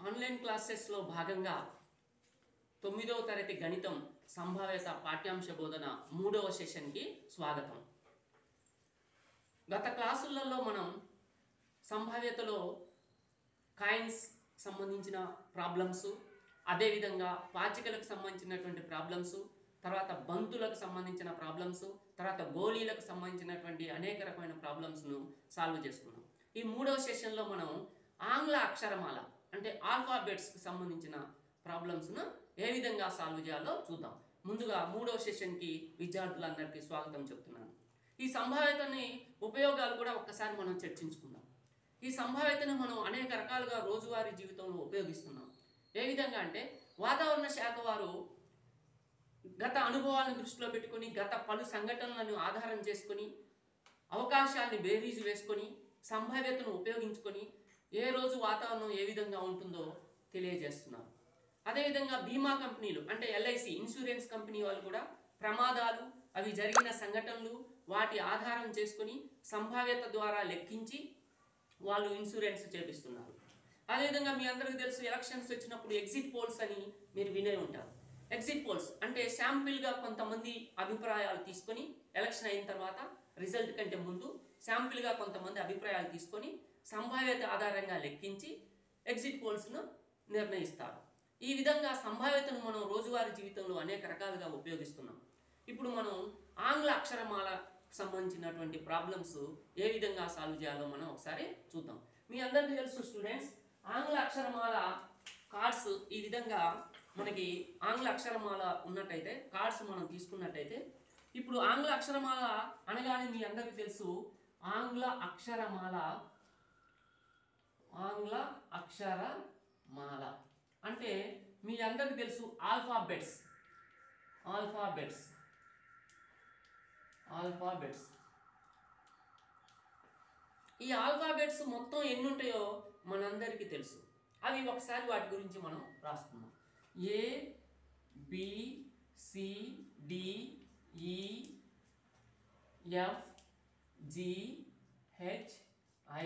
online క్లాసెస్లో భాగంగా తొమ్మిదవ తరగతి గణితం సంభావ్యత పాఠ్యాంశ బోధన మూడవ సెషన్కి స్వాగతం గత క్లాసులలో మనం సంభావ్యతలో కాయిన్స్ సంబంధించిన ప్రాబ్లమ్స్ అదేవిధంగా పాచికలకు సంబంధించినటువంటి ప్రాబ్లమ్స్ తర్వాత బంతులకు సంబంధించిన ప్రాబ్లమ్స్ తర్వాత గోళీలకు సంబంధించినటువంటి అనేక రకమైన ప్రాబ్లమ్స్ను సాల్వ్ చేసుకున్నాం ఈ మూడవ సెషన్లో మనం ఆంగ్ల అక్షరమాల అంటే ఆల్ఫాబెట్స్కి సంబంధించిన ప్రాబ్లమ్స్ను ఏ విధంగా సాల్వ్ చేయాలో చూద్దాం ముందుగా మూడవ సెషన్కి విద్యార్థులందరికీ స్వాగతం చెప్తున్నాను ఈ సంభావ్యతని ఉపయోగాలు కూడా ఒక్కసారి మనం చర్చించుకుందాం ఈ సంభావ్యతను మనం అనేక రకాలుగా రోజువారీ జీవితంలో ఉపయోగిస్తున్నాం ఏ విధంగా అంటే వాతావరణ శాఖ వారు గత అనుభవాలను దృష్టిలో పెట్టుకొని గత పలు సంఘటనలను ఆధారం చేసుకొని అవకాశాన్ని బేరీజు వేసుకొని సంభావ్యతను ఉపయోగించుకొని ఏ రోజు వాతావరణం ఏ విధంగా ఉంటుందో తెలియజేస్తున్నారు అదేవిధంగా బీమా కంపెనీలు అంటే ఎల్ఐసి ఇన్సూరెన్స్ కంపెనీ వాళ్ళు కూడా ప్రమాదాలు అవి జరిగిన సంఘటనలు వాటి ఆధారం చేసుకొని సంభావ్యత ద్వారా లెక్కించి వాళ్ళు ఇన్సూరెన్స్ చేపిస్తున్నారు అదేవిధంగా మీ అందరికీ తెలుసు ఎలక్షన్స్ వచ్చినప్పుడు ఎగ్జిట్ పోల్స్ అని మీరు వినే ఉంటారు ఎగ్జిట్ పోల్స్ అంటే శాంపిల్గా కొంతమంది అభిప్రాయాలు తీసుకొని ఎలక్షన్ అయిన తర్వాత రిజల్ట్ కంటే ముందు శాంపిల్గా కొంతమంది అభిప్రాయాలు తీసుకొని సంభావ్యత ఆధారంగా లెక్కించి ఎగ్జిట్ పోల్స్ను నిర్ణయిస్తారు ఈ విధంగా సంభావ్యతను మనం రోజువారీ జీవితంలో అనేక రకాలుగా ఉపయోగిస్తున్నాం ఇప్పుడు మనం ఆంగ్ల అక్షరమాల సంబంధించినటువంటి ప్రాబ్లమ్స్ ఏ విధంగా సాల్వ్ చేయాలో మనం ఒకసారి చూద్దాం మీ అందరికీ తెలుసు స్టూడెంట్స్ ఆంగ్ల అక్షరమాల కార్డ్స్ ఈ విధంగా మనకి ఆంగ్ల అక్షరమాల ఉన్నట్టయితే కార్డ్స్ మనం తీసుకున్నట్టయితే ఇప్పుడు ఆంగ్ల అక్షరమాల అనగానే మీ అందరికీ తెలుసు ఆంగ్ల అక్షరమాల ఆంగ్ల అక్షరమాల అంటే మీ అందరికీ తెలుసు ఆల్ఫాబెట్స్ ఆల్ఫాబెట్స్ ఆల్ఫాబెట్స్ ఈ ఆల్ఫాబెట్స్ మొత్తం ఎన్ని ఉంటాయో మనందరికీ తెలుసు అవి ఒకసారి వాటి గురించి మనం రాసుకుందాం A B C D E F G H I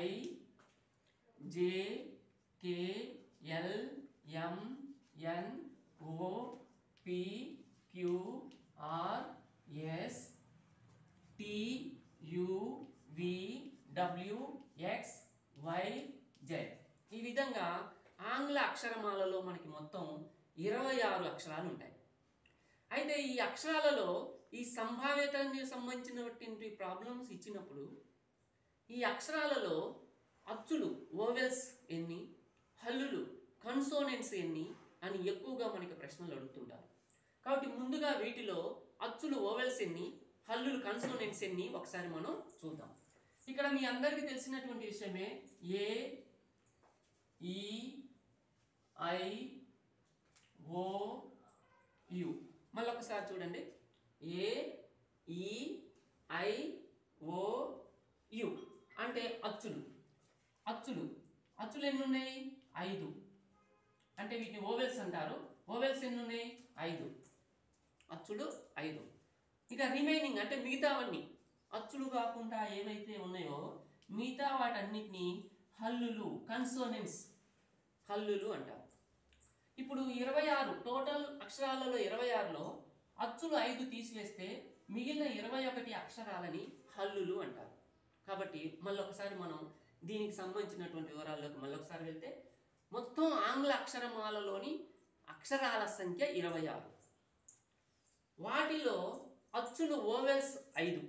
J K L M N O P Q R S T U V W X Y Z ఈ విధంగా ఆంగ్ల అక్షరమాలలో మనకి మొత్తం ఇరవై ఆరు అక్షరాలు ఉంటాయి అయితే ఈ అక్షరాలలో ఈ సంభావ్యతకి సంబంధించినటువంటి ప్రాబ్లమ్స్ ఇచ్చినప్పుడు ఈ అక్షరాలలో అచ్చులు ఓవెల్స్ ఎన్ని హల్లులు కన్సోనెంట్స్ ఎన్ని అని ఎక్కువగా మనకి ప్రశ్నలు అడుగుతుంటారు కాబట్టి ముందుగా వీటిలో అచ్చులు ఓవెల్స్ ఎన్ని హల్లులు కన్సోనెంట్స్ ఎన్ని ఒకసారి మనం చూద్దాం ఇక్కడ మీ అందరికీ తెలిసినటువంటి విషయమే ఏ ఈ ఐ ఓ యు మళ్ళీ ఒకసారి చూడండి ఏ ఈ ఐ ఓ యు అంటే అచ్చులు అచ్చులు అచ్చులు ఎన్ని ఉన్నాయి ఐదు అంటే వీటిని ఓవెల్స్ అంటారు ఓవెల్స్ ఎన్ని ఉన్నాయి ఐదు అచ్చులు ఐదు ఇక రిమైనింగ్ అంటే మిగతావన్నీ అచ్చులు కాకుండా ఏవైతే ఉన్నాయో మిగతా వాటన్నిటిని హల్లులు కన్సోనెంట్స్ హల్లులు అంటారు ఇప్పుడు ఇరవై ఆరు టోటల్ అక్షరాలలో ఇరవై ఆరులో అచ్చులు ఐదు తీసివేస్తే మిగిలిన ఇరవై ఒకటి అక్షరాలని హల్లులు అంటారు కాబట్టి మళ్ళీ ఒకసారి మనం దీనికి సంబంధించినటువంటి వివరాల్లోకి మళ్ళీ ఒకసారి వెళ్తే మొత్తం ఆంగ్ల అక్షరమాలలోని అక్షరాల సంఖ్య ఇరవై ఆరు వాటిలో అచ్చులు ఓవెల్స్ ఐదు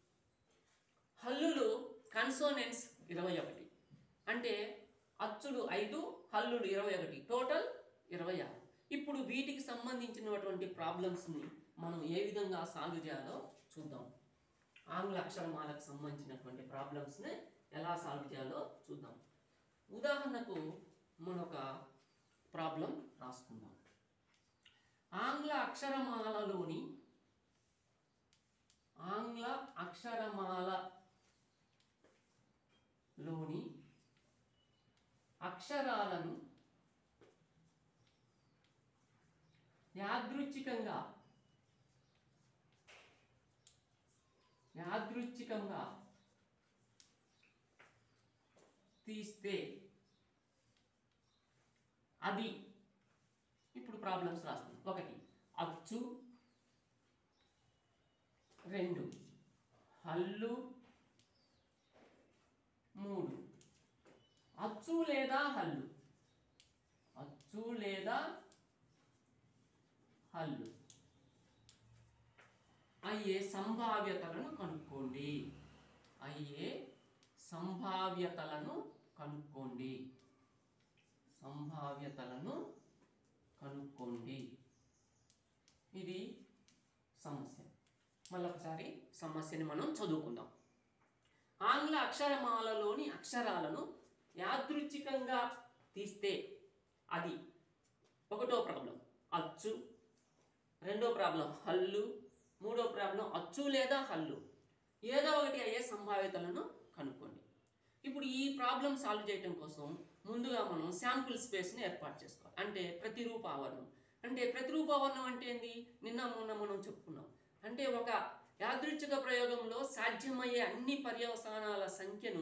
హల్లులు కన్సోనెంట్స్ ఇరవై ఒకటి అంటే అచ్చులు ఐదు హల్లులు ఇరవై ఒకటి టోటల్ ఇరవై ఆరు ఇప్పుడు వీటికి సంబంధించినటువంటి ప్రాబ్లమ్స్ని మనం ఏ విధంగా సాల్వ్ చేయాలో చూద్దాం ఆంగ్ల అక్షరమాలకు సంబంధించినటువంటి ప్రాబ్లమ్స్ని ఎలా సాల్వ్ చేయాలో చూద్దాం ఉదాహరణకు మన ఒక ప్రాబ్లం రాసుకుందాం ఆంగ్ల అక్షరమాలలోని ఆంగ్ల అక్షరమాలలోని అక్షరాలను యాదృచ్ఛికంగా యాదృచ్ఛికంగా తీస్తే అది ఇప్పుడు ప్రాబ్లమ్స్ రాస్తాం ఒకటి అచ్చు రెండు హల్లు మూడు అచ్చు లేదా హల్లు అచ్చు లేదా హల్లు అయ్యే సంభావ్యతలను కనుక్కోండి అయ్యే సంభావ్యతలను కనుక్కోండి సంభావ్యతలను కనుక్కోండి ఇది సమస్య మళ్ళొకసారి సమస్యని మనం చదువుకుందాం ఆంగ్ల అక్షరమాలలోని అక్షరాలను యాదృచ్ఛికంగా తీస్తే అది ఒకటో ప్రాబ్లం అచ్చు రెండో ప్రాబ్లం హల్లు మూడో ప్రాబ్లం అచ్చు లేదా హల్లు ఏదో ఒకటి అయ్యే సంభావ్యతలను కనుక్కోండి ఇప్పుడు ఈ ప్రాబ్లం సాల్వ్ చేయడం కోసం ముందుగా మనం శాంపుల్ స్పేస్ని ఏర్పాటు చేసుకోవాలి అంటే ప్రతిరూప ఆవరణం అంటే ప్రతిరూప ఆవరణం అంటే ఏంది నిన్న మొన్న మనం చెప్పుకున్నాం అంటే ఒక యాదృచ్ఛిక ప్రయోగంలో సాధ్యమయ్యే అన్ని పర్యవసానాల సంఖ్యను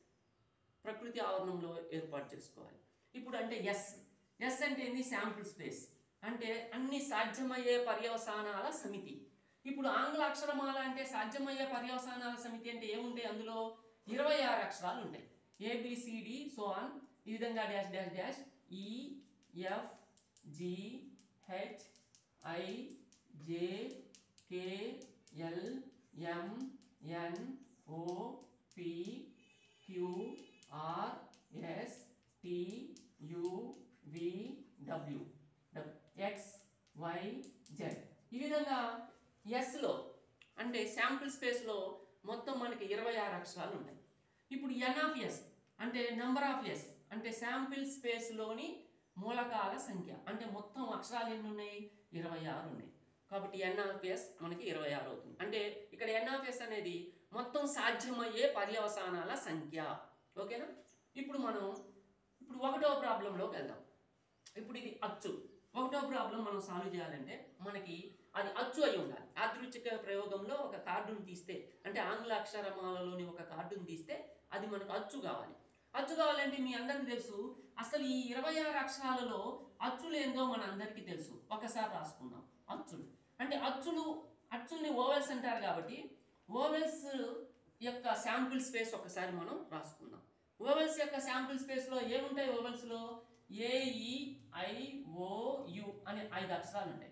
ప్రకృతి ఆవరణంలో ఏర్పాటు చేసుకోవాలి ఇప్పుడు అంటే ఎస్ ఎస్ అంటే ఏంది శాంపుల్ స్పేస్ అంటే అన్ని సాధ్యమయ్యే పర్యవసానాల సమితి ఇప్పుడు ఆంగ్ల అక్షరమాల అంటే సాధ్యమయ్యే పర్యవసానాల సమితి అంటే ఏముంటాయి అందులో ఇరవై ఆరు అక్షరాలు ఉంటాయి ఏబిసిడి సో ఆన్ ఈ విధంగా dash dash dash E F G H I J K L M N O P Q R S T U V W X Y Z ఈ విధంగా ఎస్లో అంటే శాంపుల్ స్పేస్లో మొత్తం మనకి ఇరవై ఆరు అక్షరాలు ఉంటాయి ఇప్పుడు ఎన్ ఆఫ్ ఎస్ అంటే నెంబర్ ఆఫ్ ఎస్ అంటే శాంపిల్ స్పేస్లోని మూలకాల సంఖ్య అంటే మొత్తం అక్షరాలు ఎన్ని ఉన్నాయి ఇరవై ఆరు ఉన్నాయి కాబట్టి ఎన్ ఆఫ్ ఎస్ మనకి ఇరవై ఆరు అవుతుంది అంటే ఇక్కడ ఎన్ ఆఫ్ ఎస్ అనేది మొత్తం సాధ్యమయ్యే పర్యవసానాల సంఖ్య ఓకేనా ఇప్పుడు మనం ఇప్పుడు ఒకటో ప్రాబ్లంలోకి వెళ్దాం ఇప్పుడు ఇది అచ్చు ఒకటో ప్రాబ్లం మనం సాల్వ్ చేయాలంటే మనకి అది అచ్చు అయి ఉండాలి యాదృచ్ఛిక ప్రయోగంలో ఒక కార్డును తీస్తే అంటే ఆంగ్ల అక్షరమాలలోని ఒక కార్డును తీస్తే అది మనకు అచ్చు కావాలి అచ్చు కావాలంటే మీ అందరికీ తెలుసు అసలు ఈ ఇరవై ఆరు అక్షరాలలో అచ్చులు ఏందో మన అందరికీ తెలుసు ఒకసారి రాసుకుందాం అచ్చులు అంటే అచ్చులు అచ్చుల్ని ఓవెల్స్ అంటారు కాబట్టి ఓవెల్స్ యొక్క శాంపుల్ స్పేస్ ఒకసారి మనం రాసుకుందాం ఓవెల్స్ యొక్క శాంపుల్ స్పేస్లో ఏముంటాయి ఓవెల్స్లో ఏఈ ఐ ఓ యు అనే ఐదు అక్షరాలు ఉంటాయి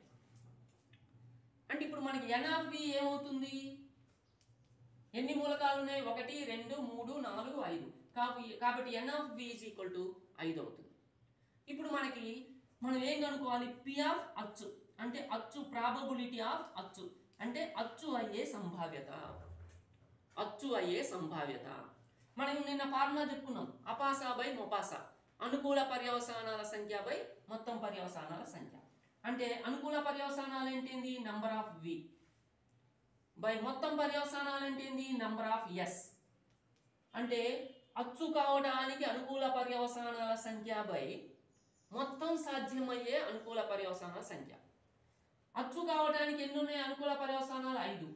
అంటే ఇప్పుడు మనకి ఎన్ ఆఫ్ బి ఏమవుతుంది ఎన్ని మూలకాలు ఉన్నాయి ఒకటి రెండు మూడు నాలుగు ఐదు కాబట్టి కాబట్టి n of B is equal to ఐదు అవుతుంది ఇప్పుడు మనకి మనం ఏం కనుక్కోవాలి పి ఆఫ్ అచ్చు అంటే అచ్చు ప్రాబబిలిటీ ఆఫ్ అచ్చు అంటే అచ్చు అయ్యే సంభావ్యత అచ్చు అయ్యే సంభావ్యత మనం నిన్న ఫార్ములా చెప్పుకున్నాం అపాసా బై మొపాసా అనుకూల పర్యవసానాల సంఖ్య బై మొత్తం పర్యవసానాల సంఖ్య అంటే అనుకూల పర్యవసానాలు ఏంటింది నంబర్ ఆఫ్ వి బై మొత్తం పర్యవసానాలు ఏంటింది నంబర్ ఆఫ్ ఎస్ అంటే అచ్చు కావడానికి అనుకూల పర్యవసానాల సంఖ్య బై మొత్తం సాధ్యమయ్యే అనుకూల పర్యవసానాల సంఖ్య అచ్చు కావడానికి ఎన్ని ఉన్నాయి అనుకూల పర్యవసానాలు ఐదు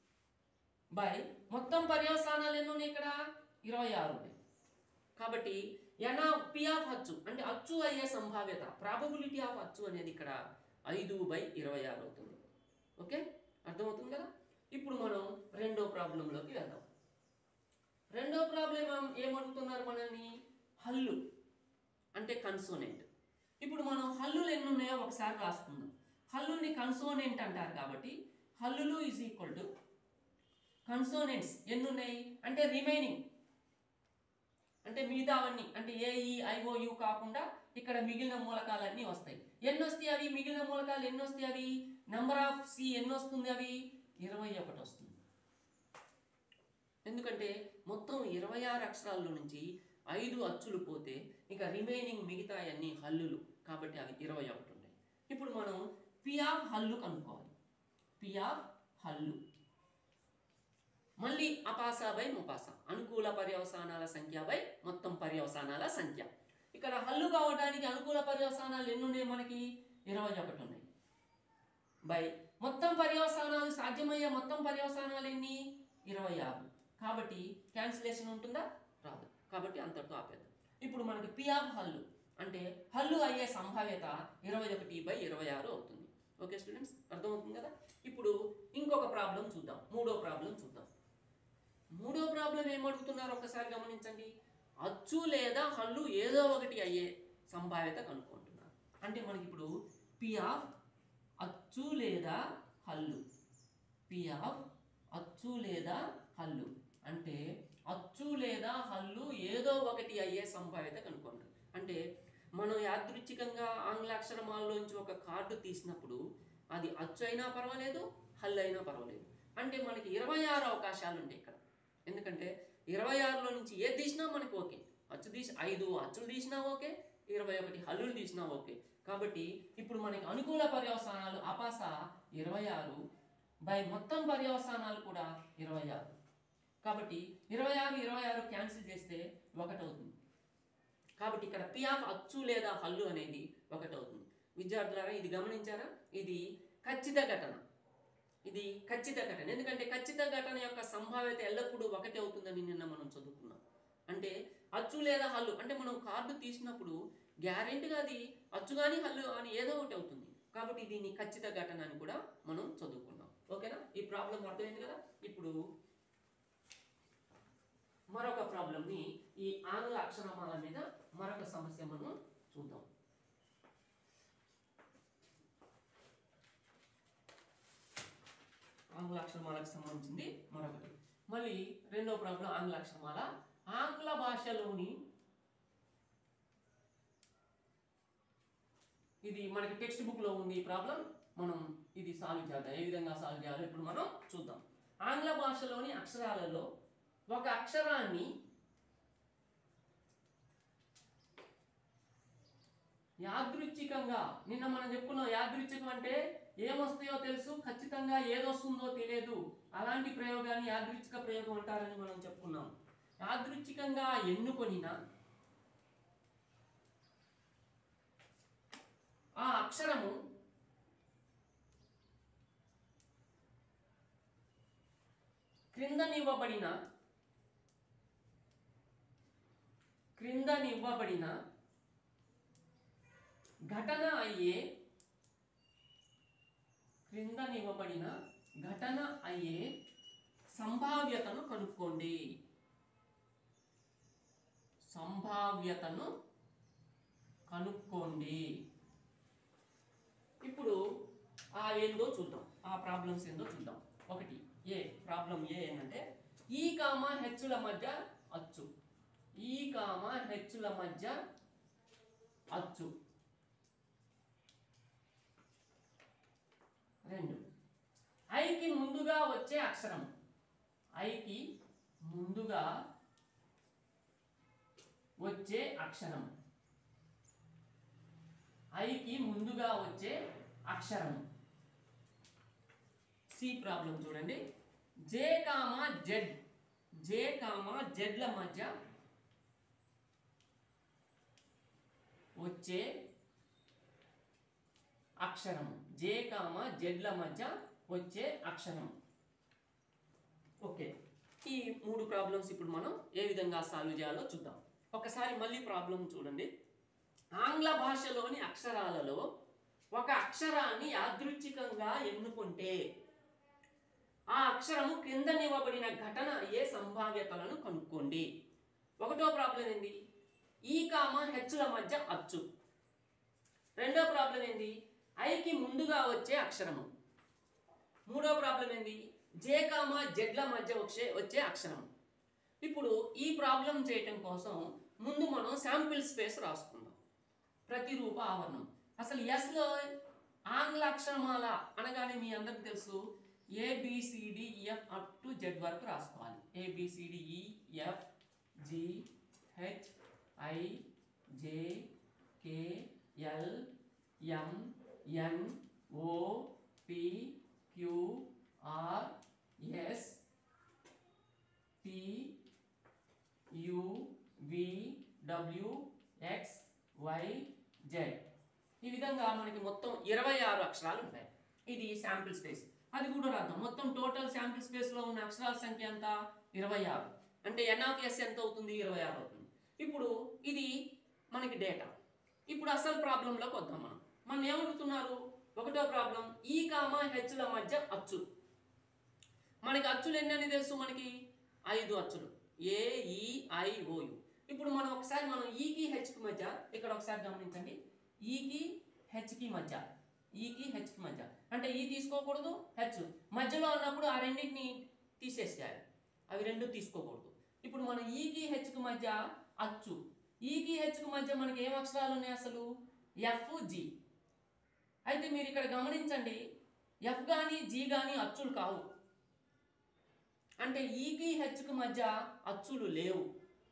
బై మొత్తం పర్యవసానాలు ఎన్ని ఉన్నాయి ఇక్కడ ఇరవై ఆరు ఉన్నాయి కాబట్టి ఎన్ ఆఫ్ పి ఆఫ్ అచ్చు అంటే అచ్చు అయ్యే సంభావ్యత ప్రాబబిలిటీ ఆఫ్ అచ్చు అనేది ఇక్కడ ఐదు బై ఇరవై ఆరు అవుతుంది ఓకే అర్థమవుతుంది కదా ఇప్పుడు మనం రెండో ప్రాబ్లంలోకి వెళ్దాం రెండో ప్రాబ్లం ఏం- ఏమడుగుతున్నారు మనల్ని హల్లు అంటే కన్సోనెంట్ ఇప్పుడు మనం హల్లులు ఎన్ని ఉన్నాయో ఒకసారి రాసుకుందాం హల్లుని కన్సోనెంట్ అంటారు కాబట్టి హల్లులు ఈజ్ ఈక్వల్ టు కన్సోనెంట్స్ ఎన్ని ఉన్నాయి అంటే రిమైనింగ్ అంటే మిగతావన్నీ అంటే ఏఈ ఐఓయు కాకుండా ఇక్కడ మిగిలిన మూలకాలన్నీ వస్తాయి ఎన్ని వస్తాయి అవి మిగిలిన మూలకాలు ఎన్ని వస్తాయి అవి నెంబర్ ఆఫ్ సి ఎన్ని వస్తుంది అవి ఇరవై ఒకటి వస్తుంది ఎందుకంటే మొత్తం ఇరవై ఆరు అక్షరాల నుంచి ఐదు అచ్చులు పోతే ఇక రిమైనింగ్ మిగతా అన్ని హల్లులు కాబట్టి అవి ఇరవై ఒకటి ఉన్నాయి ఇప్పుడు మనం పి ఆఫ్ హల్లు కనుక్కోవాలి పి ఆఫ్ హల్లు మళ్ళీ అపాస బై ముపాస అనుకూల పర్యవసానాల సంఖ్య బై మొత్తం పర్యవసానాల సంఖ్య ఇక్కడ హల్లు కావడానికి అనుకూల పర్యవసానాలు ఎన్ని ఉన్నాయి మనకి ఇరవై ఒకటి ఉన్నాయి బై మొత్తం పర్యవసానాలు సాధ్యమయ్యే మొత్తం పర్యవసానాలు ఎన్ని ఇరవై ఆరు కాబట్టి క్యాన్సిలేషన్ ఉంటుందా రాదు కాబట్టి అంతటితో ఆపేద్దాం ఇప్పుడు మనకి పి ఆఫ్ హల్లు అంటే హల్లు అయ్యే సంభావ్యత ఇరవై ఒకటి బై ఇరవై ఆరు అవుతుంది ఓకే స్టూడెంట్స్ అర్థమవుతుంది కదా ఇప్పుడు ఇంకొక ప్రాబ్లం చూద్దాం మూడో ప్రాబ్లం చూద్దాం మూడో ప్రాబ్లం ఏమడుగుతున్నారు ఒకసారి గమనించండి అచ్చు లేదా హల్లు ఏదో ఒకటి అయ్యే సంభావ్యత కనుక్కుంటున్నారు అంటే మనకి ఇప్పుడు పి ఆఫ్ అచ్చు లేదా హల్లు పి ఆఫ్ అచ్చు లేదా హల్లు అంటే అచ్చు లేదా హల్లు ఏదో ఒకటి అయ్యే సంభావ్యత కనుక్కోండి అంటే మనం యాదృచ్ఛికంగా ఆంగ్ల అక్షరమాలలోంచి ఒక కార్డు తీసినప్పుడు అది అచ్చు అయినా పర్వాలేదు హల్లు అయినా పర్వాలేదు అంటే మనకి ఇరవై ఆరు అవకాశాలు ఉంటాయి ఇక్కడ ఎందుకంటే ఇరవై ఆరులో నుంచి ఏ తీసినా మనకి ఓకే అచ్చు తీసి ఐదు అచ్చులు తీసినా ఓకే ఇరవై ఒకటి హల్లులు తీసినా ఓకే కాబట్టి ఇప్పుడు మనకి అనుకూల పర్యవసానాలు అపాస ఇరవై ఆరు బై మొత్తం పర్యవసానాలు కూడా ఇరవై ఆరు కాబట్టి ఇరవై ఆరు ఇరవై ఆరు క్యాన్సిల్ చేస్తే ఒకటి అవుతుంది కాబట్టి ఇక్కడ పి ఆఫ్ అచ్చు లేదా హల్లు అనేది ఒకటి అవుతుంది విద్యార్థులారా ఇది గమనించారా ఇది ఖచ్చిత ఘటన ఇది ఖచ్చిత ఘటన ఎందుకంటే ఖచ్చిత ఘటన యొక్క సంభావ్యత ఎల్లప్పుడూ ఒకటి అవుతుందని నిన్న మనం చదువుకున్నాం అంటే అచ్చు లేదా హల్లు అంటే మనం కార్డు తీసినప్పుడు గ్యారెంటీగా అది అచ్చు కానీ హల్లు అని ఏదో ఒకటి అవుతుంది కాబట్టి దీన్ని ఖచ్చిత ఘటన అని కూడా మనం చదువుకున్నాం ఓకేనా ఈ ప్రాబ్లం అర్థమైంది కదా ఇప్పుడు మరొక ప్రాబ్లంని ఈ ఆంగ్ల అక్షరమాల మీద మరొక సమస్య మనం చూద్దాం ఆంగ్ల అక్షరమాలకు సంబంధించింది మరొకటి మళ్ళీ రెండో ప్రాబ్లం ఆంగ్ల అక్షరమాల ఆంగ్ల భాషలోని ఇది మనకి టెక్స్ట్ బుక్ లో ఉంది ఈ ప్రాబ్లం మనం ఇది సాల్వ్ చేద్దాం ఏ విధంగా సాల్వ్ చేయాలో ఇప్పుడు మనం చూద్దాం ఆంగ్ల భాషలోని అక్షరాలలో ఒక అక్షరాన్ని యాదృచ్ఛికంగా నిన్న మనం చెప్పుకున్నాం యాదృచ్ఛికం అంటే ఏమొస్తాయో తెలుసు ఖచ్చితంగా ఏదొస్తుందో తెలియదు అలాంటి ప్రయోగాన్ని యాదృచ్ఛిక ప్రయోగం అంటారని మనం చెప్పుకున్నాం యాదృచ్ఛికంగా ఎన్నుకొనిన ఆ అక్షరము క్రిందనివ్వబడిన క్రిందనివ్వబడిన ఘటన అయ్యే క్రిందనివ్వబడిన ఘటన అయ్యే సంభావ్యతను కనుక్కోండి సంభావ్యతను కనుక్కోండి ఇప్పుడు ఆ ఏందో చూద్దాం ఆ ప్రాబ్లమ్స్ ఏందో చూద్దాం ఒకటి ఏ ప్రాబ్లం ఏ ఏంటంటే ఈ కామ హెచ్చుల మధ్య అచ్చు ఈ కామ హెచ్చుల మధ్య అచ్చు రెండు ఐకి ముందుగా వచ్చే అక్షరం ఐకి ముందుగా వచ్చే అక్షరం ఐకి ముందుగా వచ్చే అక్షరం సి ప్రాబ్లం చూడండి J comma Z J comma జెడ్ల మధ్య వచ్చే అక్షరం జే కామ జెడ్ల మధ్య వచ్చే అక్షరం ఓకే ఈ మూడు ప్రాబ్లమ్స్ ఇప్పుడు మనం ఏ విధంగా సాల్వ్ చేయాలో చూద్దాం ఒకసారి మళ్ళీ ప్రాబ్లం చూడండి ఆంగ్ల భాషలోని అక్షరాలలో ఒక అక్షరాన్ని యాదృచ్ఛికంగా ఎన్నుకుంటే ఆ అక్షరము క్రిందనివ్వబడిన ఘటన అయ్యే సంభావ్యతలను కనుక్కోండి ఒకటో ప్రాబ్లం ఏంది ఈ కామ హెచ్చుల మధ్య అచ్చు రెండో ప్రాబ్లం ఏంది ఐకి ముందుగా వచ్చే అక్షరము మూడో ప్రాబ్లం ఏంది జే కామ జెడ్ల మధ్య వచ్చే వచ్చే అక్షరం ఇప్పుడు ఈ ప్రాబ్లం చేయటం కోసం ముందు మనం శాంపిల్ స్పేస్ రాసుకుందాం ప్రతిరూప ఆవరణం అసలు ఎస్లో ఆంగ్ల అక్షరమాల అనగానే మీ అందరికి తెలుసు A B C D F up to Z వరకు రాసుకోవాలి A B C D F G H I J K L M N O P Q R S T U V W X Y Z ఈ విధంగా మనకి మొత్తం ఇరవై ఆరు అక్షరాలు ఉంటాయి ఇది శాంపిల్ స్పేస్ అది కూడా రాద్దాం మొత్తం టోటల్ శాంపిల్ స్పేస్లో ఉన్న అక్షరాల సంఖ్య ఎంత ఇరవై ఆరు అంటే ఎన్ ఆఫ్ ఎస్ ఎంత అవుతుంది ఇరవై ఆరు అవుతుంది ఇప్పుడు ఇది మనకి డేటా ఇప్పుడు అసలు ప్రాబ్లంలోకి వద్దాం మనం మనం ఏమడుగుతున్నారు ఒకటో ప్రాబ్లం ఈ కామా హెచ్ల మధ్య అచ్చు మనకి అచ్చులు ఎన్ని అని తెలుసు మనకి ఐదు అచ్చులు ఏ ఈ ఐ ఓయు ఇప్పుడు మనం ఒకసారి మనం ఈకి హెచ్కి మధ్య ఇక్కడ ఒకసారి గమనించండి ఈకి హెచ్కి మధ్య ఈకి హెచ్కి మధ్య అంటే ఈ తీసుకోకూడదు హెచ్ మధ్యలో ఉన్నప్పుడు ఆ రెండింటిని తీసేసేయాలి అవి రెండు తీసుకోకూడదు ఇప్పుడు మన ఈకి హెచ్కి మధ్య అచ్చు ఈకి హెచ్కి మధ్య మనకి ఏం అక్షరాలు ఉన్నాయి అసలు ఎఫ్ జి అయితే మీరు ఇక్కడ గమనించండి ఎఫ్ కానీ జీ కానీ అచ్చులు కావు అంటే ఈకి హెచ్కి మధ్య అచ్చులు లేవు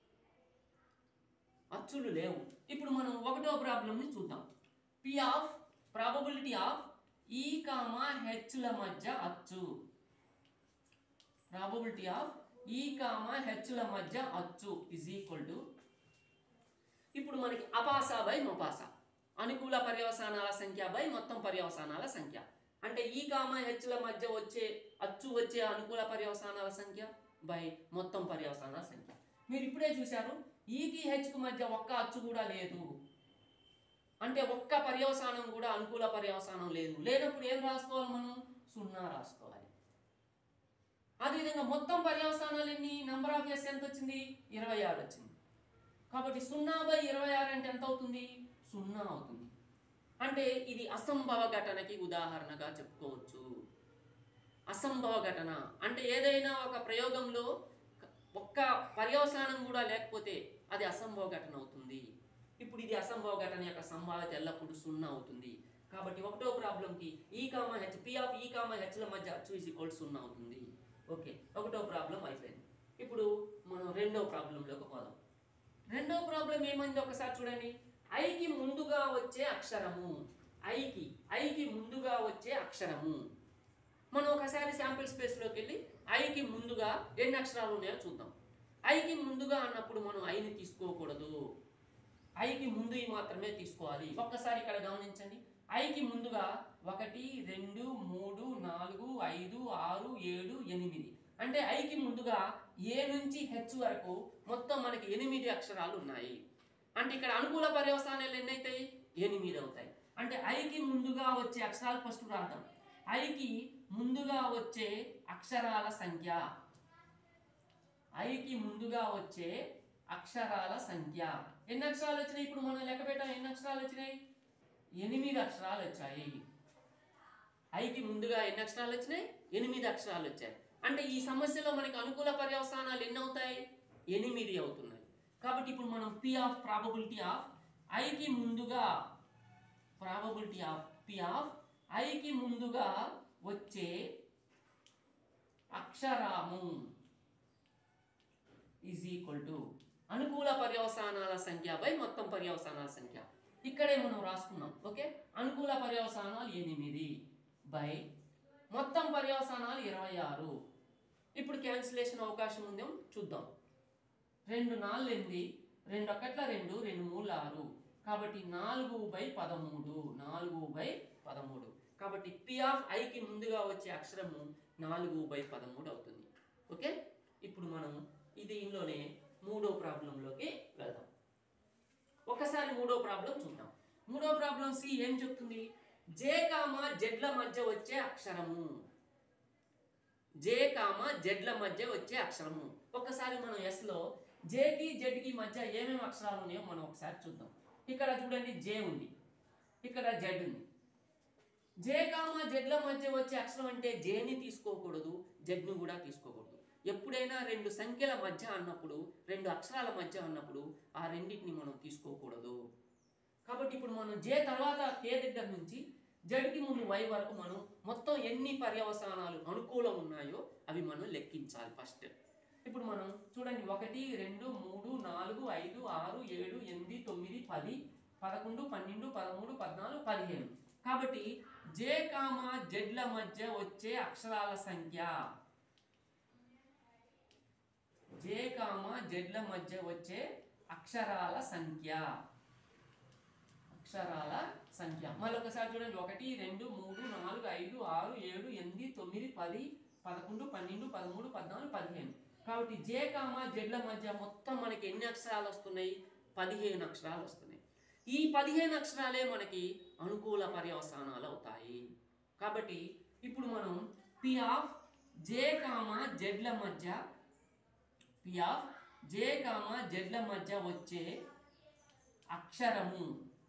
అచ్చులు లేవు ఇప్పుడు మనం ఒకటో ప్రాబ్లంని చూద్దాం P of probability of E comma హెచ్ల మధ్య అచ్చు ప్రాబబిలిటీ ఆఫ్ ఈ కామా హెచ్ల మధ్య అచ్చు ఇజ్ ఈక్వల్ టు ఇప్పుడు మనకి అపాస బై మొపాస అనుకూల పర్యవసానాల సంఖ్య బై మొత్తం పర్యవసానాల సంఖ్య అంటే ఈ కామ హెచ్ల మధ్య వచ్చే అచ్చు వచ్చే అనుకూల పర్యవసానాల సంఖ్య బై మొత్తం పర్యవసానాల సంఖ్య మీరు ఇప్పుడే చూశారు ఈకి హెచ్కి మధ్య ఒక్క అచ్చు కూడా లేదు అంటే ఒక్క పర్యవసానం కూడా అనుకూల పర్యవసానం లేదు లేనప్పుడు ఏం రాసుకోవాలి మనం సున్నా రాసుకోవాలి అదేవిధంగా మొత్తం పర్యవసానాలు ఎన్ని నంబర్ ఆఫ్ ఎస్ ఎంత వచ్చింది ఇరవై ఆరు వచ్చింది కాబట్టి సున్నా బై ఇరవై ఆరు అంటే ఎంత అవుతుంది సున్నా అవుతుంది అంటే ఇది అసంభవ ఘటనకి ఉదాహరణగా చెప్పుకోవచ్చు అసంభవ ఘటన అంటే ఏదైనా ఒక ప్రయోగంలో ఒక్క పర్యవసానం కూడా లేకపోతే అది అసంభవ ఘటన అవుతుంది ఇప్పుడు ఇది అసంభవ ఘటన యొక్క సంభావ్యత ఎల్లప్పుడూ సున్నా అవుతుంది కాబట్టి ఒకటో ప్రాబ్లంకి ఈ కామ హెచ్ పి ఆఫ్ ఈ కామ హెచ్ల మధ్య అచ్చు ఈజ్ ఈక్వల్ సున్నా అవుతుంది ఓకే ఒకటో ప్రాబ్లం అయిపోయింది ఇప్పుడు మనం రెండో ప్రాబ్లంలోకి పోదాం రెండో ప్రాబ్లం ఏమైంది ఒకసారి చూడండి ఐకి ముందుగా వచ్చే అక్షరము ఐకి ఐకి ముందుగా వచ్చే అక్షరము మనం ఒకసారి శాంపిల్ స్పేస్లోకి వెళ్ళి ఐకి ముందుగా ఎన్ని అక్షరాలు ఉన్నాయో చూద్దాం ఐకి ముందుగా అన్నప్పుడు మనం ఐని తీసుకోకూడదు ఐకి ముందు మాత్రమే తీసుకోవాలి ఒక్కసారి ఇక్కడ గమనించండి ఐకి ముందుగా ఒకటి రెండు మూడు నాలుగు ఐదు ఆరు ఏడు ఎనిమిది అంటే ఐకి ముందుగా ఏ నుంచి హెచ్ వరకు మొత్తం మనకి ఎనిమిది అక్షరాలు ఉన్నాయి అంటే ఇక్కడ అనుకూల పర్యవసానాలు ఎన్ని అవుతాయి ఎనిమిది అవుతాయి అంటే ఐకి ముందుగా వచ్చే అక్షరాలు ఫస్ట్ రాద్దాం ఐకి ముందుగా వచ్చే అక్షరాల సంఖ్య ఐకి ముందుగా వచ్చే అక్షరాల సంఖ్య ఎన్ని అక్షరాలు వచ్చినాయి ఇప్పుడు మనం లెక్క పెట్టాం ఎన్ని అక్షరాలు వచ్చినాయి ఎనిమిది అక్షరాలు వచ్చాయి ఐకి ముందుగా ఎన్ని అక్షరాలు వచ్చినాయి ఎనిమిది అక్షరాలు వచ్చాయి అంటే ఈ సమస్యలో మనకి అనుకూల పర్యవసానాలు ఎన్ని అవుతాయి ఎనిమిది అవుతున్నాయి కాబట్టి ఇప్పుడు మనం పి ఆఫ్ ప్రాబబిలిటీ ఆఫ్ ఐకి ముందుగా ప్రాబబిలిటీ ఆఫ్ పి ఆఫ్ ఐకి ముందుగా వచ్చే అక్షరాము ఈజ్ ఈక్వల్ టు అనుకూల పర్యవసానాల సంఖ్య బై మొత్తం పర్యవసానాల సంఖ్య ఇక్కడే మనం రాసుకున్నాం ఓకే అనుకూల పర్యవసానాలు ఎనిమిది బై మొత్తం పర్యవసానాలు ఇరవై ఆరు ఇప్పుడు క్యాన్సిలేషన్ అవకాశం ఉందేమో చూద్దాం రెండు నాలుగు ఎనిమిది రెండు ఒకట్ల రెండు రెండు మూడు ఆరు కాబట్టి నాలుగు బై పదమూడు నాలుగు బై పదమూడు కాబట్టి పి ఆఫ్ ఐకి ముందుగా వచ్చే అక్షరము నాలుగు బై పదమూడు అవుతుంది ఓకే ఇప్పుడు మనం ఇది ఇందులోనే మూడో ప్రాబ్లంలోకి వెళ్దాం ఒకసారి మూడో ప్రాబ్లం చూద్దాం మూడో ప్రాబ్లం సి ఏం చెప్తుంది జే కామా జెడ్ల మధ్య వచ్చే అక్షరము జే కామా జెడ్ల మధ్య వచ్చే అక్షరము ఒకసారి మనం ఎస్ లో జేకి జెడ్కి మధ్య ఏమేమి అక్షరాలు ఉన్నాయో మనం ఒకసారి చూద్దాం ఇక్కడ చూడండి జే ఉంది ఇక్కడ జెడ్ ఉంది జే కామా జెడ్ల మధ్య వచ్చే అక్షరం అంటే జేని తీసుకోకూడదు జెడ్ని కూడా తీసుకోకూడదు ఎప్పుడైనా రెండు సంఖ్యల మధ్య అన్నప్పుడు రెండు అక్షరాల మధ్య అన్నప్పుడు ఆ రెండింటిని మనం తీసుకోకూడదు కాబట్టి ఇప్పుడు మనం జే తర్వాత కే దగ్గర నుంచి జడ్కి ముందు వై వరకు మనం మొత్తం ఎన్ని పర్యవసానాలు అనుకూలం ఉన్నాయో అవి మనం లెక్కించాలి ఫస్ట్ ఇప్పుడు మనం చూడండి ఒకటి రెండు మూడు నాలుగు ఐదు ఆరు ఏడు ఎనిమిది తొమ్మిది పది పదకొండు పన్నెండు పదమూడు పద్నాలుగు పదిహేను కాబట్టి జే కామా జెడ్ల మధ్య వచ్చే అక్షరాల సంఖ్య జే కామా జెడ్ల మధ్య వచ్చే అక్షరాల సంఖ్య అక్షరాల సంఖ్య మళ్ళీ ఒకసారి చూడండి ఒకటి రెండు మూడు నాలుగు ఐదు ఆరు ఏడు ఎనిమిది తొమ్మిది పది పదకొండు పన్నెండు పదమూడు పద్నాలుగు పదిహేను కాబట్టి జే కామా జెడ్ల మధ్య మొత్తం మనకి ఎన్ని అక్షరాలు వస్తున్నాయి పదిహేను అక్షరాలు వస్తున్నాయి ఈ పదిహేను అక్షరాలే మనకి అనుకూల పర్యవసానాలు అవుతాయి కాబట్టి ఇప్పుడు మనం పి ఆఫ్ జే కామ జెడ్ల మధ్య పి ఆఫ్ జే కామ జెడ్ల మధ్య వచ్చే అక్షరము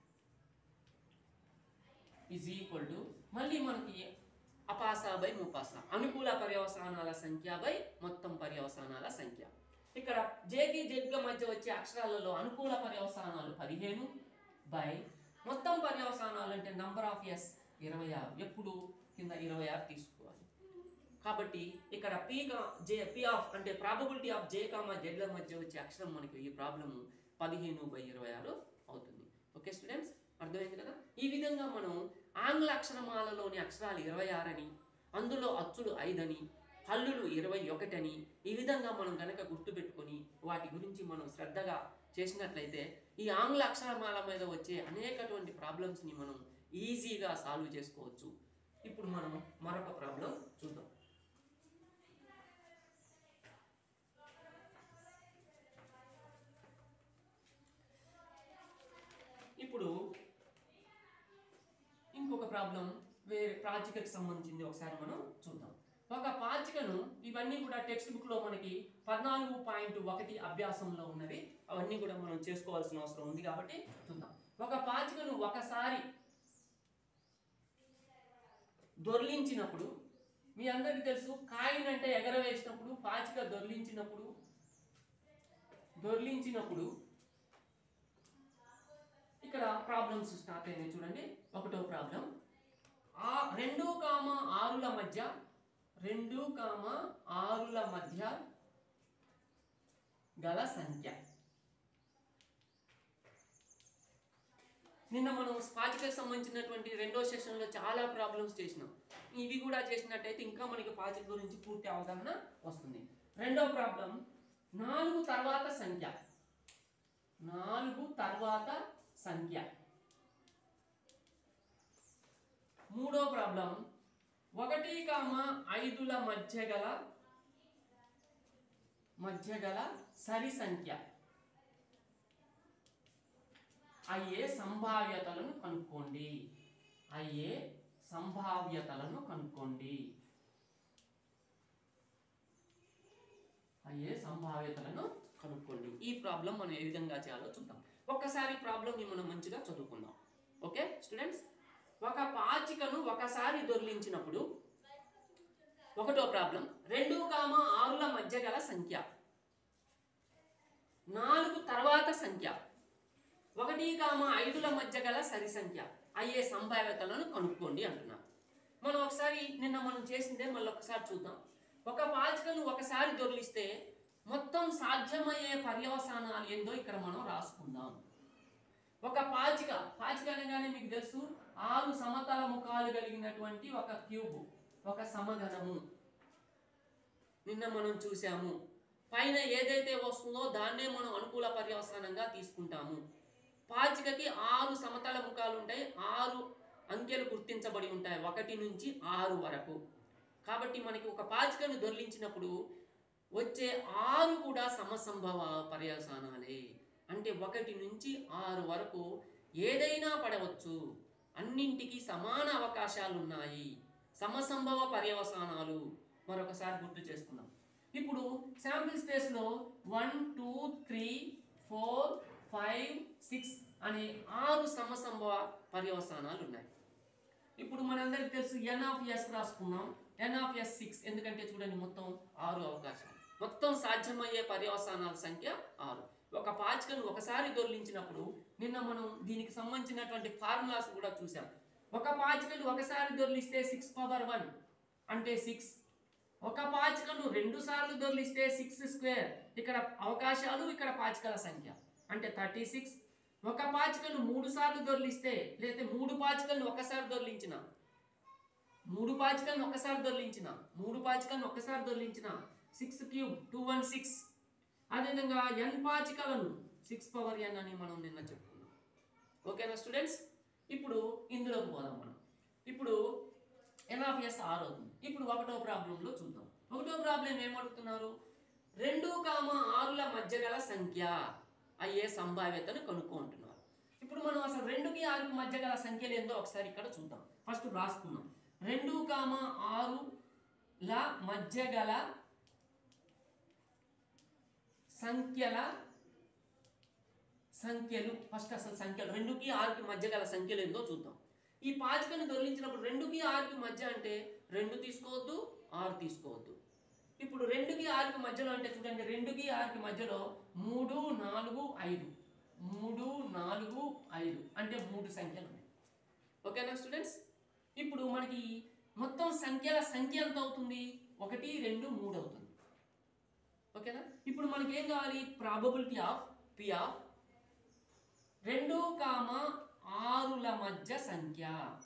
ఈజ్ ఈక్వల్ టు మళ్ళీ మనకి అపాస బై ముపాస అనుకూల పర్యవసానాల సంఖ్య బై మొత్తం పర్యవసానాల సంఖ్య ఇక్కడ జేకి జెడ్ల మధ్య వచ్చే అక్షరాలలో అనుకూల పర్యవసానాలు పదిహేను బై మొత్తం పర్యవసానాలు అంటే నంబర్ ఆఫ్ ఎస్ ఇరవై ఆరు ఎప్పుడు కింద ఇరవై ఆరు తీసుకోవాలి కాబట్టి ఇక్కడ పీ కా జే పీ ఆఫ్ అంటే ప్రాబబిలిటీ ఆఫ్ జే కామా జెడ్ల మధ్య వచ్చే అక్షరం మనకి ఈ ప్రాబ్లమ్ పదిహేను బై ఇరవై ఆరు అవుతుంది ఓకే స్టూడెంట్స్ అర్థమైంది కదా ఈ విధంగా మనం ఆంగ్ల అక్షరమాలలోని అక్షరాలు ఇరవై ఆరని అందులో అచ్చులు ఐదని హల్లులు ఇరవై ఒకటని ఈ విధంగా మనం గనక గుర్తుపెట్టుకొని వాటి గురించి మనం శ్రద్ధగా చేసినట్లయితే ఈ ఆంగ్ల అక్షరమాల మీద వచ్చే అనేకటువంటి ప్రాబ్లమ్స్ని మనం ఈజీగా సాల్వ్ చేసుకోవచ్చు ఇప్పుడు మనం మరొక ప్రాబ్లం చూద్దాం ఇప్పుడు ఇంకొక ప్రాబ్లం వేరే పాచికకి సంబంధించింది ఒకసారి మనం చూద్దాం ఒక పాచికను ఇవన్నీ కూడా టెక్స్ట్ బుక్ లో మనకి పద్నాలుగు పాయింట్ ఒకటి అభ్యాసంలో ఉన్నవి అవన్నీ కూడా మనం చేసుకోవాల్సిన అవసరం ఉంది కాబట్టి చూద్దాం ఒక పాచికను ఒకసారి దొర్లించినప్పుడు మీ అందరికీ తెలుసు కాయిన్ అంటే ఎగరవేసినప్పుడు పాచిక దొర్లించినప్పుడు దొర్లించినప్పుడు ఇక్కడ ప్రాబ్లమ్స్ స్టార్ట్ అయినాయి చూడండి ఒకటో ప్రాబ్లం ఆ రెండు కామ ఆరుల మధ్య రెండు కామ ఆరుల మధ్య గల సంఖ్య నిన్న మనం పాచికకు సంబంధించినటువంటి రెండో సెషన్లో చాలా ప్రాబ్లమ్స్ చేసినాం ఇవి కూడా చేసినట్టయితే ఇంకా మనకి పాచిక గురించి పూర్తి అవగాహన వస్తుంది రెండో ప్రాబ్లం నాలుగు తర్వాత సంఖ్య నాలుగు తర్వాత సంఖ్య మూడో ప్రాబ్లం ఒకటి కామ ఐదుల మధ్య గల మధ్య గల సరి సంఖ్య అయ్యే సంభావ్యతలను కనుక్కోండి అయ్యే సంభావ్యతలను కనుక్కోండి అయ్యే సంభావ్యతలను కనుక్కోండి ఈ ప్రాబ్లం మనం ఏ విధంగా చేయాలో చూద్దాం ఒక్కసారి ప్రాబ్లమ్ని మనం మంచిగా చదువుకుందాం ఓకే స్టూడెంట్స్ ఒక పాచికను ఒకసారి దొర్లించినప్పుడు ఒకటో ప్రాబ్లం రెండు కామ ఆరుల మధ్య గల సంఖ్య నాలుగు తర్వాత సంఖ్య ఒకటి కామ ఐదుల మధ్య గల సరి సంఖ్య అయ్యే సంభావ్యతలను కనుక్కోండి అంటున్నారు మనం ఒకసారి నిన్న మనం చేసిందే మళ్ళీ ఒకసారి చూద్దాం ఒక పాచికను ఒకసారి దొర్లిస్తే మొత్తం సాధ్యమయ్యే పర్యవసానాలు ఏందో ఇక్కడ మనం రాసుకుందాం ఒక పాచిక పాచిక అనగానే మీకు తెలుసు ఆరు సమతల ముఖాలు కలిగినటువంటి ఒక క్యూబ్ ఒక సమఘనము నిన్న మనం చూసాము పైన ఏదైతే వస్తుందో దాన్నే మనం అనుకూల పర్యవసానంగా తీసుకుంటాము పాచికకి ఆరు సమతల ముఖాలు ఉంటాయి ఆరు అంకెలు గుర్తించబడి ఉంటాయి ఒకటి నుంచి ఆరు వరకు కాబట్టి మనకి ఒక పాచికను దొర్లించినప్పుడు వచ్చే ఆరు కూడా సమసంభవ పర్యవసానాలే అంటే ఒకటి నుంచి ఆరు వరకు ఏదైనా పడవచ్చు అన్నింటికి సమాన అవకాశాలు ఉన్నాయి సమసంభవ పర్యవసానాలు మరొకసారి గుర్తు చేసుకుందాం ఇప్పుడు శాంపిల్ స్పేస్లో one two three four five six అనే ఆరు సమసంభవ పర్యవసానాలు ఉన్నాయి ఇప్పుడు మనందరికి తెలుసు ఎన్ ఆఫ్ ఎస్ రాసుకున్నాం ఎన్ ఆఫ్ ఎస్ సిక్స్ ఎందుకంటే చూడండి మొత్తం ఆరు అవకాశాలు మొత్తం సాధ్యమయ్యే పర్యవసానాల సంఖ్య ఆరు ఒక పాచికను ఒకసారి దొర్లించినప్పుడు నిన్న మనం దీనికి సంబంధించినటువంటి ఫార్ములాస్ కూడా చూసాం ఒక పాచికను ఒకసారి దొర్లిస్తే సిక్స్ పవర్ వన్ అంటే సిక్స్ ఒక పాచికను రెండు సార్లు దొర్లిస్తే సిక్స్ స్క్వేర్ ఇక్కడ అవకాశాలు ఇక్కడ పాచికల సంఖ్య అంటే థర్టీ సిక్స్ ఒక పాచికను మూడు సార్లు దొర్లిస్తే లేకపోతే మూడు పాచికలను ఒకసారి దొర్లించిన మూడు పాచికలను ఒకసారి దొర్లించిన మూడు పాచికలను ఒకసారి దొర్లించిన six cube two one six అదేవిధంగా ఎన్ పాచికలను సిక్స్ పవర్ ఎన్ అని మనం నిన్న చెప్పుకున్నాం ఓకేనా స్టూడెంట్స్ ఇప్పుడు ఇందులోకి పోదాం మనం ఇప్పుడు ఎన్ ఆఫ్ ఎస్ ఆర్ అవుతుంది ఇప్పుడు ఒకటో ప్రాబ్లంలో చూద్దాం ఒకటో ప్రాబ్లం ఏమడుగుతున్నారు రెండు కామ ఆరుల మధ్య గల సంఖ్య అయ్యే సంభావ్యతను కనుక్కుంటున్నారు ఇప్పుడు ఇప్పుడు మనం అసలు రెండుకి ఆరుకి మధ్య గల సంఖ్యలు ఏందో ఒకసారి ఇక్కడ చూద్దాం ఫస్ట్ రాసుకుందాం రెండు కామ ఆరు ల మధ్య గల సంఖ్యల సంఖ్యలు ఫస్ట్ అసలు సంఖ్యలు రెండుకి ఆరుకి మధ్య గల సంఖ్యలు ఏందో చూద్దాం ఈ పాచికను దొరికించినప్పుడు రెండుకి ఆరుకి మధ్య అంటే రెండు తీసుకోవద్దు ఆరు తీసుకోవద్దు ఇప్పుడు రెండుకి ఆరుకి మధ్యలో అంటే చూడండి రెండుకి ఆరుకి మధ్యలో మూడు నాలుగు ఐదు మూడు నాలుగు ఐదు అంటే మూడు సంఖ్యలు ఉన్నాయి ఓకేనా స్టూడెంట్స్ ఇప్పుడు మనకి మొత్తం సంఖ్యల సంఖ్య ఎంత అవుతుంది ఒకటి రెండు మూడు అవుతుంది ఓకేనా ఇప్పుడు మనకి ఏం కావాలి ప్రాబబిలిటీ ఆఫ్ పి ఆఫ్ రెండు కామ ఆరుల మధ్య సంఖ్య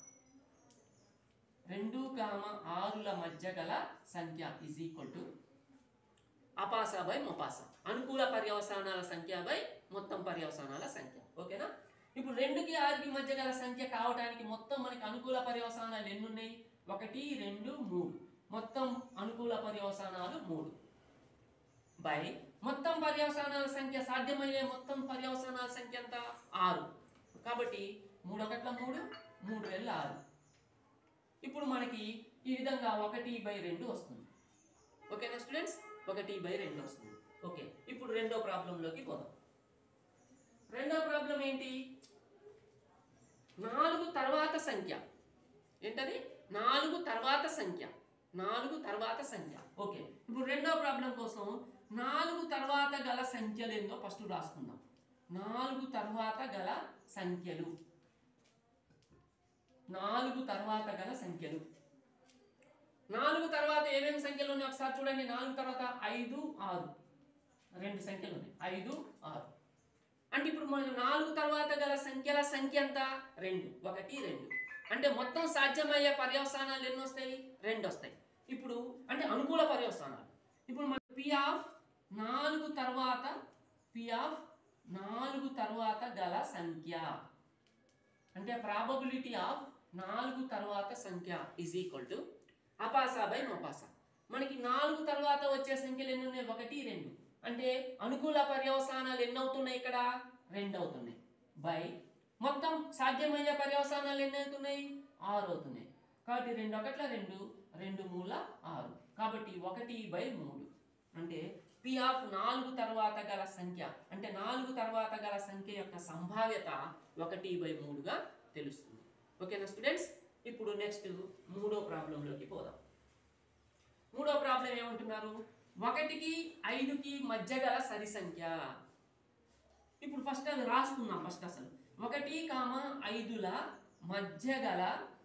రెండు కామ ఆరుల మధ్య గల సంఖ్య ఇజ్ ఈక్వల్ టు అపాస బై మొపాస అనుకూల పర్యవసానాల సంఖ్య బై మొత్తం పర్యవసానాల సంఖ్య ఓకేనా ఇప్పుడు రెండుకి ఆరుకి మధ్య గల సంఖ్య కావడానికి మొత్తం మనకి అనుకూల పర్యవసానాలు ఎన్ని ఉన్నాయి ఒకటి రెండు మూడు మొత్తం అనుకూల పర్యవసానాలు మూడు బై మొత్తం పర్యవసానాల సంఖ్య సాధ్యమయ్యే మొత్తం పర్యవసానాల సంఖ్య ఎంత ఆరు కాబట్టి మూడు ఒకట్ల మూడు మూడు వేల ఆరు ఇప్పుడు మనకి ఈ విధంగా ఒకటి బై రెండు వస్తుంది ఓకేనా స్టూడెంట్స్ ఒకటి బై రెండు వస్తుంది ఓకే ఇప్పుడు రెండో ప్రాబ్లంలోకి పోదాం రెండో ప్రాబ్లం ఏంటి నాలుగు తర్వాత సంఖ్య ఏంటది నాలుగు తర్వాత సంఖ్య నాలుగు తర్వాత సంఖ్య ఓకే ఇప్పుడు రెండో ప్రాబ్లం కోసం నాలుగు తర్వాత గల సంఖ్యలు ఏందో ఫస్ట్ రాసుకుందాం నాలుగు తర్వాత గల సంఖ్యలు నాలుగు తర్వాత గల సంఖ్యలు నాలుగు తర్వాత ఏమేమి సంఖ్యలు ఉన్నాయి ఒకసారి చూడండి నాలుగు తర్వాత ఐదు ఆరు రెండు సంఖ్యలు ఉన్నాయి ఐదు ఆరు అంటే ఇప్పుడు మనం నాలుగు తర్వాత గల సంఖ్యల సంఖ్య ఎంత రెండు ఒకటి రెండు అంటే మొత్తం సాధ్యమయ్యే పర్యవసానాలు ఎన్ని వస్తాయి రెండు వస్తాయి ఇప్పుడు అంటే అనుకూల పర్యవసానాలు ఇప్పుడు మన పి ఆఫ్ నాలుగు తర్వాత పి ఆఫ్ నాలుగు తర్వాత గల సంఖ్య అంటే ప్రాబబిలిటీ ఆఫ్ నాలుగు తర్వాత సంఖ్య ఇజ్ ఈక్వల్ టు అపాసా బై మొపాసా మనకి నాలుగు తర్వాత వచ్చే సంఖ్యలు ఎన్ని ఉన్నాయి ఒకటి రెండు అంటే అనుకూల పర్యవసానాలు ఎన్ని అవుతున్నాయి ఇక్కడ రెండు అవుతున్నాయి బై మొత్తం సాధ్యమయ్యే పర్యవసానాలు ఎన్ని అవుతున్నాయి ఆరు అవుతున్నాయి కాబట్టి రెండు ఒకట్ల రెండు రెండు మూల ఆరు కాబట్టి ఒకటి బై మూడు అంటే పి ఆఫ్ నాలుగు తర్వాత గల సంఖ్య అంటే నాలుగు తర్వాత గల సంఖ్య యొక్క సంభావ్యత ఒకటి బై మూడుగా తెలుస్తుంది ఓకేనా స్టూడెంట్స్ ఇప్పుడు నెక్స్ట్ మూడో ప్రాబ్లంలోకి పోదాం మూడో ప్రాబ్లం ఏమంటున్నారు ఒకటికి ఐదుకి మధ్య గల సరి సంఖ్య ఇప్పుడు ఫస్ట్ అది రాసుకుందాం ఫస్ట్ అసలు ఒకటి కామ ఐదుల మధ్య గల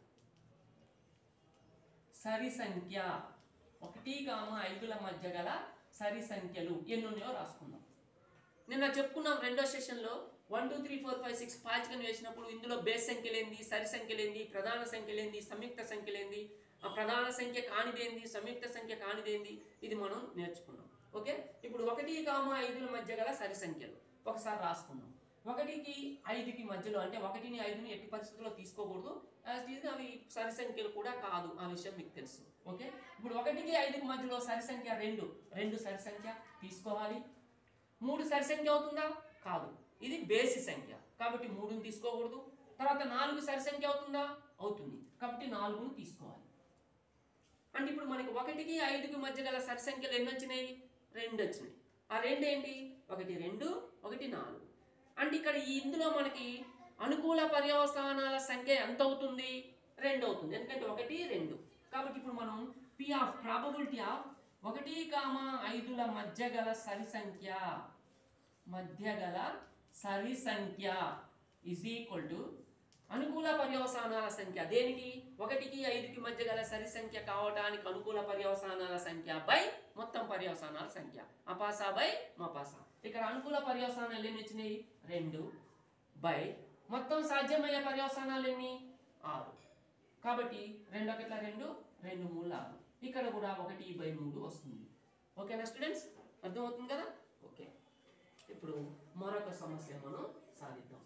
సరి సంఖ్య ఒకటి కామ ఐదుల మధ్య గల సరి సంఖ్యలు ఎన్ని ఉన్నాయో రాసుకుందాం నిన్న చెప్పుకున్నాం రెండో session one two three four five six పాచికను వేసినప్పుడు ఇందులో బేస్ సంఖ్యలేంది సరి సంఖ్యలేంది ప్రధాన సంఖ్యలేంది సంయుక్త సంఖ్యలేంది ఆ ప్రధాన సంఖ్య కానిదేంది సంయుక్త సంఖ్య కానిదేంది ఇది మనం నేర్చుకున్నాం ఓకే ఇప్పుడు ఒకటి కామ ఐదుల మధ్య గల సరి సంఖ్యలు ఒకసారి రాసుకుందాం ఒకటికి ఐదుకి మధ్యలో అంటే ఒకటిని ఐదుని ఎట్టి పరిస్థితుల్లో తీసుకోకూడదు యాజ్ ఇట్ ఈజ్ అవి సరి సంఖ్యలు కూడా కాదు ఆ విషయం మీకు తెలుసు ఓకే ఇప్పుడు ఒకటికి ఐదుకి మధ్యలో సరి సంఖ్య రెండు రెండు సరి సంఖ్య తీసుకోవాలి మూడు సరి సంఖ్య అవుతుందా కాదు ఇది బేసి సంఖ్య కాబట్టి మూడుని తీసుకోకూడదు తర్వాత నాలుగు సరి సంఖ్య అవుతుందా అవుతుంది కాబట్టి నాలుగును తీసుకోవాలి అంటే ఇప్పుడు మనకి ఒకటికి ఐదుకి మధ్య గల సరి సంఖ్యలు ఎన్ని వచ్చినాయి రెండు వచ్చినాయి ఆ రెండు ఏంటి ఒకటి రెండు ఒకటి నాలుగు అంటే ఇక్కడ ఈ ఇందులో మనకి అనుకూల పర్యవసానాల సంఖ్య ఎంత అవుతుంది రెండు అవుతుంది ఎందుకంటే ఒకటి రెండు కాబట్టి ఇప్పుడు మనం పి ఆఫ్ ప్రాబబిలిటీ ఆఫ్ ఒకటి కామ ఐదుల మధ్య గల సరి సంఖ్య మధ్య గల సరి సంఖ్య ఇజ్ ఈక్వల్ టు అనుకూల పర్యవసానాల సంఖ్య దేనికి ఒకటికి ఐదుకి మధ్య గల సరి సంఖ్య కావడానికి అనుకూల పర్యవసానాల సంఖ్య బై మొత్తం పర్యవసానాల సంఖ్య అపాసా బై మపాసా ఇక్కడ అనుకూల పర్యవసానాలు ఎన్ని వచ్చినాయి రెండు బై మొత్తం సాధ్యమయ్యే పర్యవసానాలు ఎన్ని ఆరు కాబట్టి రెండు ఒకట్ల రెండు రెండు మూడు ఆరు ఇక్కడ కూడా ఒకటి బై మూడు వస్తుంది ఓకేనా స్టూడెంట్స్ అర్థమవుతుంది కదా ఓకే ఇప్పుడు మరొక సమస్య మనం సాధిద్దాం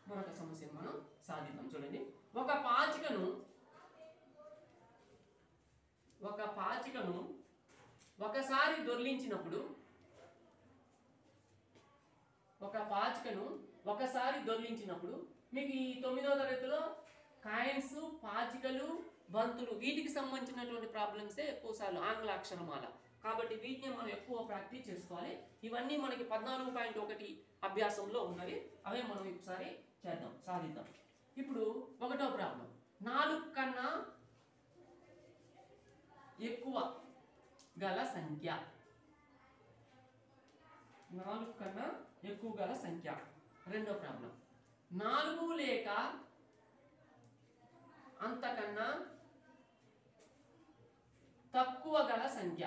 మరొక సమస్యను మనం సాధిద్దాం చూడండి ఒక పాచికను ఒక పాచికను ఒకసారి దొర్లించినప్పుడు ఒక పాచికను ఒకసారి దొర్లించినప్పుడు మీకు ఈ తొమ్మిదో తరగతిలో కాయిన్స్ పాచికలు బంతులు వీటికి సంబంధించినటువంటి ప్రాబ్లమ్సే ఎక్కువసార్లు ఆంగ్ల అక్షరమాల కాబట్టి వీటిని మనం ఎక్కువ ప్రాక్టీస్ చేసుకోవాలి ఇవన్నీ మనకి పద్నాలుగు పాయింట్ ఒకటి అభ్యాసంలో ఉన్నవి అవే మనం ఒకసారి చేద్దాం సాధిద్దాం ఇప్పుడు ఒకటో ప్రాబ్లం నాలుగు కన్నా ఎక్కువ గల సంఖ్య నాలుగు కన్నా ఎక్కువ గల సంఖ్య రెండో ప్రాబ్లం నాలుగు లేక అంతకన్నా తక్కువ గల సంఖ్య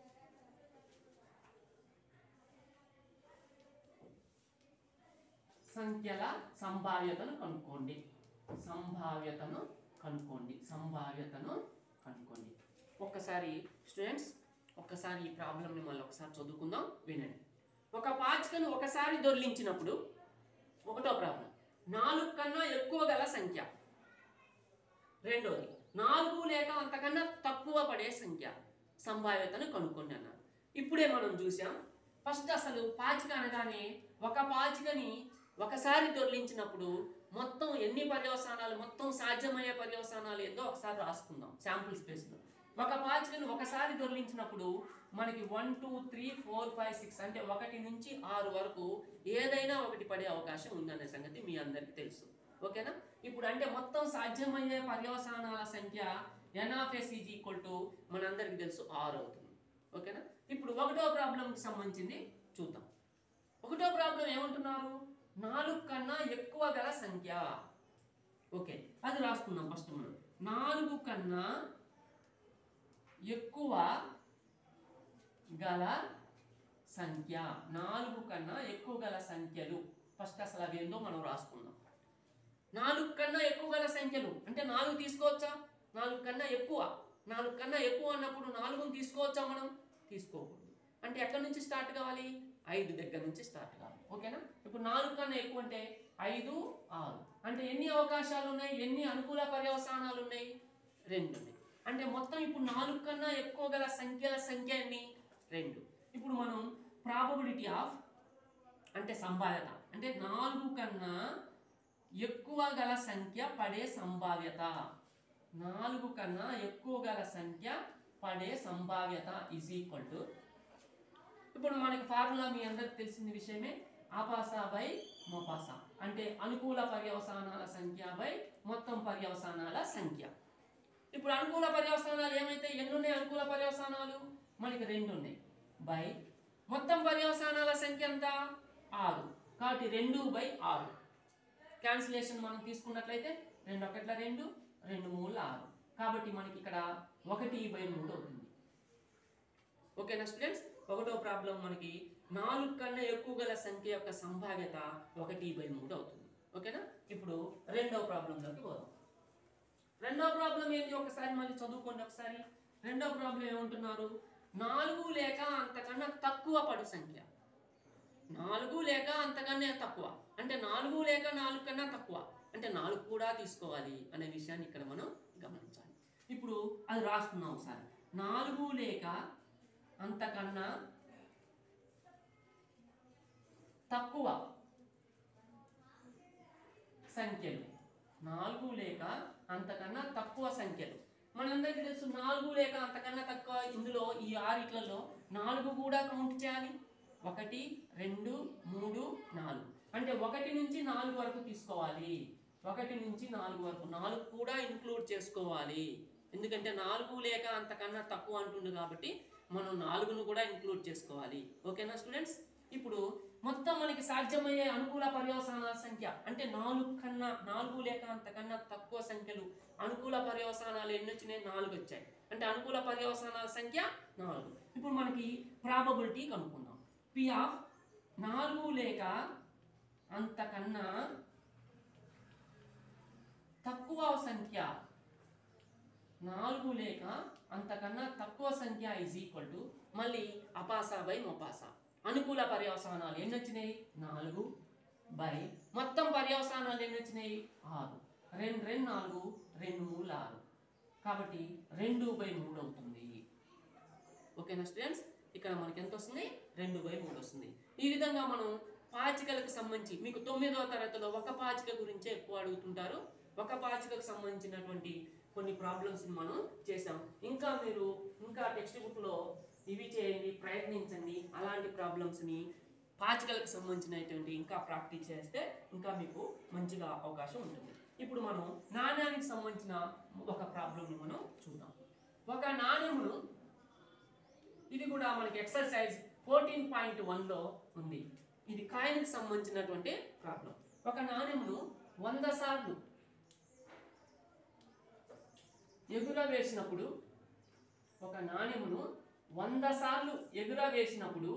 సంఖ్యల సంభావ్యతను కనుక్కోండి సంభావ్యతను కనుక్కోండి సంభావ్యతను కనుక్కోండి ఒక్కసారి స్టూడెంట్స్ ఒక్కసారి ఈ ప్రాబ్లమ్ని మళ్ళీ ఒకసారి చదువుకుందాం వినండి ఒక పాచికను ఒకసారి దొర్లించినప్పుడు ఒకటో ప్రాబ్లం నాలుగు కన్నా ఎక్కువ గల సంఖ్య రెండోది నాలుగు లేక అంతకన్నా తక్కువ పడే సంఖ్య సంభావ్యతను కనుక్కోండి అన్నారు ఇప్పుడే మనం చూసాం ఫస్ట్ అసలు పాచిక అనగానే ఒక పాచికని ఒకసారి దొర్లించినప్పుడు మొత్తం ఎన్ని పర్యవసానాలు మొత్తం సాధ్యమయ్యే పర్యవసానాలు ఏందో ఒకసారి రాసుకుందాం శాంపుల్ స్పేస్లో ఒక పాచికను ఒకసారి దొర్లించినప్పుడు మనకి one two three four five six అంటే ఒకటి నుంచి ఆరు వరకు ఏదైనా ఒకటి పడే అవకాశం ఉందనే సంగతి మీ అందరికీ తెలుసు ఓకేనా ఇప్పుడు అంటే మొత్తం సాధ్యమయ్యే పర్యవసానాల సంఖ్య n of S is equal to మనందరికీ తెలుసు ఆరు అవుతుంది ఓకేనా ఇప్పుడు ఒకటో ప్రాబ్లంకి సంబంధించింది చూద్దాం ఒకటో ప్రాబ్లం ఏమంటున్నారు నాలుగు కన్నా ఎక్కువ గల సంఖ్య ఓకే అది రాసుకుందాం ఫస్ట్ మనం నాలుగు కన్నా ఎక్కువ గల సంఖ్య నాలుగు కన్నా ఎక్కువ గల సంఖ్యలు ఫస్ట్ అసలు అవి ఏందో మనం రాసుకుందాం నాలుగు కన్నా ఎక్కువ గల సంఖ్యలు అంటే నాలుగు తీసుకోవచ్చా నాలుగు కన్నా ఎక్కువ నాలుగు కన్నా ఎక్కువ అన్నప్పుడు నాలుగుని తీసుకోవచ్చా మనం తీసుకోకూడదు అంటే ఎక్కడి నుంచి స్టార్ట్ కావాలి ఐదు దగ్గర నుంచి స్టార్ట్ కావాలి ఓకేనా ఇప్పుడు నాలుగు కన్నా ఎక్కువ అంటే ఐదు ఆరు అంటే ఎన్ని అవకాశాలు ఉన్నాయి ఎన్ని అనుకూల పర్యవసానాలు ఉన్నాయి రెండు ఉన్నాయి అంటే మొత్తం ఇప్పుడు నాలుగు కన్నా ఎక్కువ గల సంఖ్యల సంఖ్య ఎన్ని రెండు ఇప్పుడు మనం ప్రాబబిలిటీ ఆఫ్ అంటే సంభావ్యత అంటే నాలుగు కన్నా ఎక్కువ గల సంఖ్య పడే సంభావ్యత నాలుగు కన్నా ఎక్కువ గల సంఖ్య పడే సంభావ్యత ఈజ్ ఈక్వల్ టు ఇప్పుడు మనకి ఫార్ములా మీ అందరికి తెలిసిన విషయమే ఆపాస బై మోపాస అంటే అనుకూల పర్యవసానాల సంఖ్య బై మొత్తం పర్యవసానాల సంఖ్య ఇప్పుడు అనుకూల పర్యవసానాలు ఏమైతే ఎన్ని ఉన్నాయి అనుకూల పర్యవసానాలు మనకి రెండు ఉన్నాయి బై మొత్తం పర్యవసానాల సంఖ్య ఎంత ఆరు కాబట్టి రెండు బై ఆరు క్యాన్సిలేషన్ మనం తీసుకున్నట్లయితే రెండు ఒకట్ల రెండు రెండు మూడు ఆరు కాబట్టి మనకి ఇక్కడ ఒకటి బై మూడు అవుతుంది ఓకేనా స్టూడెంట్స్ ఒకటో ప్రాబ్లం మనకి నాలుగు కన్నా ఎక్కువ గల సంఖ్య యొక్క సంభావ్యత ఒకటి బై మూడు అవుతుంది ఓకేనా ఇప్పుడు రెండవ ప్రాబ్లంలోకి పోదాం రెండవ ప్రాబ్లం ఏంటి ఒకసారి మళ్ళీ చదువుకోండి ఒకసారి రెండవ ప్రాబ్లం ఏమంటున్నారు నాలుగు లేక అంతకన్నా తక్కువ పడు సంఖ్య నాలుగు లేక అంతకన్నా తక్కువ అంటే నాలుగు లేక నాలుగు కన్నా తక్కువ అంటే నాలుగు కూడా తీసుకోవాలి అనే విషయాన్ని ఇక్కడ మనం గమనించాలి ఇప్పుడు అది రాసుకుందాం ఒకసారి నాలుగు లేక అంతకన్నా తక్కువ సంఖ్యలు నాలుగు లేక అంతకన్నా తక్కువ సంఖ్యలు మనందరికీ తెలుసు నాలుగు లేక అంతకన్నా తక్కువ ఇందులో ఈ ఆరిట్లలో నాలుగు కూడా కౌంట్ చేయాలి ఒకటి రెండు మూడు నాలుగు అంటే ఒకటి నుంచి నాలుగు వరకు తీసుకోవాలి ఒకటి నుంచి నాలుగు వరకు నాలుగు కూడా ఇంక్లూడ్ చేసుకోవాలి ఎందుకంటే నాలుగు లేక అంతకన్నా తక్కువ అంటుంది కాబట్టి మనం నాలుగును కూడా ఇంక్లూడ్ చేసుకోవాలి ఓకేనా స్టూడెంట్స్ ఇప్పుడు మొత్తం మనకి సాధ్యమయ్యే అనుకూల పర్యవసానాల సంఖ్య అంటే నాలుగు కన్నా నాలుగు లేక అంతకన్నా తక్కువ సంఖ్యలు అనుకూల పర్యవసానాలు ఎన్ని వచ్చినాయి నాలుగు వచ్చాయి అంటే అనుకూల పర్యవసానాల సంఖ్య నాలుగు ఇప్పుడు మనకి ప్రాబబిలిటీ కనుక్కుందాం పి ఆఫ్ నాలుగు లేక అంతకన్నా తక్కువ సంఖ్య నాలుగు లేక అంతకన్నా తక్కువ సంఖ్య ఇజ్ ఈక్వల్ టు మళ్ళీ అపాస బై మొపాస అనుకూల పర్యవసానాలు ఎన్ని వచ్చినాయి నాలుగు బై మొత్తం పర్యవసానాలు ఎన్ని వచ్చినాయి ఆరు రెండు రెండు నాలుగు రెండు మూడు ఆరు కాబట్టి రెండు బై మూడు అవుతుంది ఓకేనా స్టూడెంట్స్ ఇక్కడ మనకి ఎంత వస్తుంది రెండు బై మూడు వస్తుంది ఈ విధంగా మనం పాచికలకు సంబంధించి మీకు తొమ్మిదవ తరగతిలో ఒక పాచిక గురించే ఎక్కువ అడుగుతుంటారు ఒక పాచికకు సంబంధించినటువంటి కొన్ని ప్రాబ్లమ్స్ మనం చేసాం ఇంకా మీరు ఇంకా టెక్స్ట్ బుక్లో ఇవి చేయండి ప్రయత్నించండి అలాంటి ప్రాబ్లమ్స్ని పాచికలకు సంబంధించినటువంటి ఇంకా ప్రాక్టీస్ చేస్తే ఇంకా మీకు మంచిగా అవకాశం ఉంటుంది ఇప్పుడు మనం నాణ్యానికి సంబంధించిన ఒక ప్రాబ్లమ్ని మనం చూద్దాం ఒక నాణ్యమును ఇది కూడా మనకి ఎక్సర్సైజ్ ఫోర్టీన్ పాయింట్ వన్లో ఉంది ఇది కాయిన్కి సంబంధించినటువంటి ప్రాబ్లం ఒక నాణ్యమును వంద సార్లు ఎగురవేసినప్పుడు ఒక నాణ్యమును వంద సార్లు ఎగురవేసినప్పుడు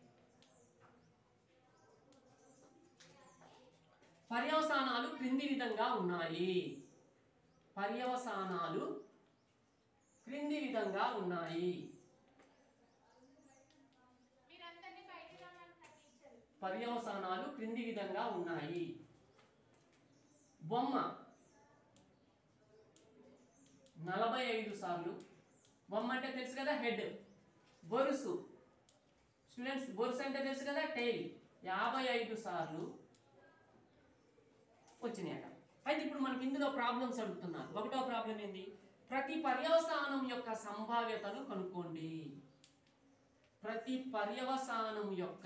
పర్యవసానాలు క్రింది విధంగా ఉన్నాయి పర్యవసానాలు క్రింది విధంగా ఉన్నాయి మీరందరినీ బయటికి రమ్మని టీచర్ పర్యవసానాలు క్రింది విధంగా ఉన్నాయి బొమ్మ నలభై ఐదు సార్లు బొమ్మ అంటే తెలుసు కదా హెడ్ బొరుసు స్టూడెంట్స్ బొరుసు అంటే తెలుసు కదా టైల్ యాభై ఐదు సార్లు వచ్చినాయట అయితే ఇప్పుడు మనకి ఇందులో ప్రాబ్లమ్స్ అడుగుతున్నారు ఒకటో ప్రాబ్లం ఏంది ప్రతి పర్యవసానం యొక్క సంభావ్యతను కనుక్కోండి ప్రతి పర్యవసానం యొక్క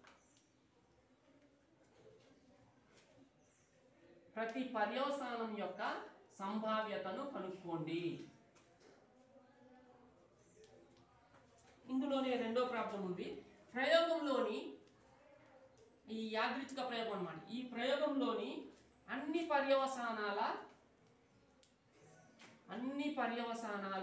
ప్రతి పర్యవసానం యొక్క సంభావ్యతను కనుక్కోండి ఇందులోనే రెండో ప్రాబ్లం ఉంది ప్రయోగంలోని ఈ యాదృచ్ఛిక ప్రయోగం అన్నమాట ఈ ప్రయోగంలోని అన్ని పర్యవసానాల అన్ని పర్యవసానాల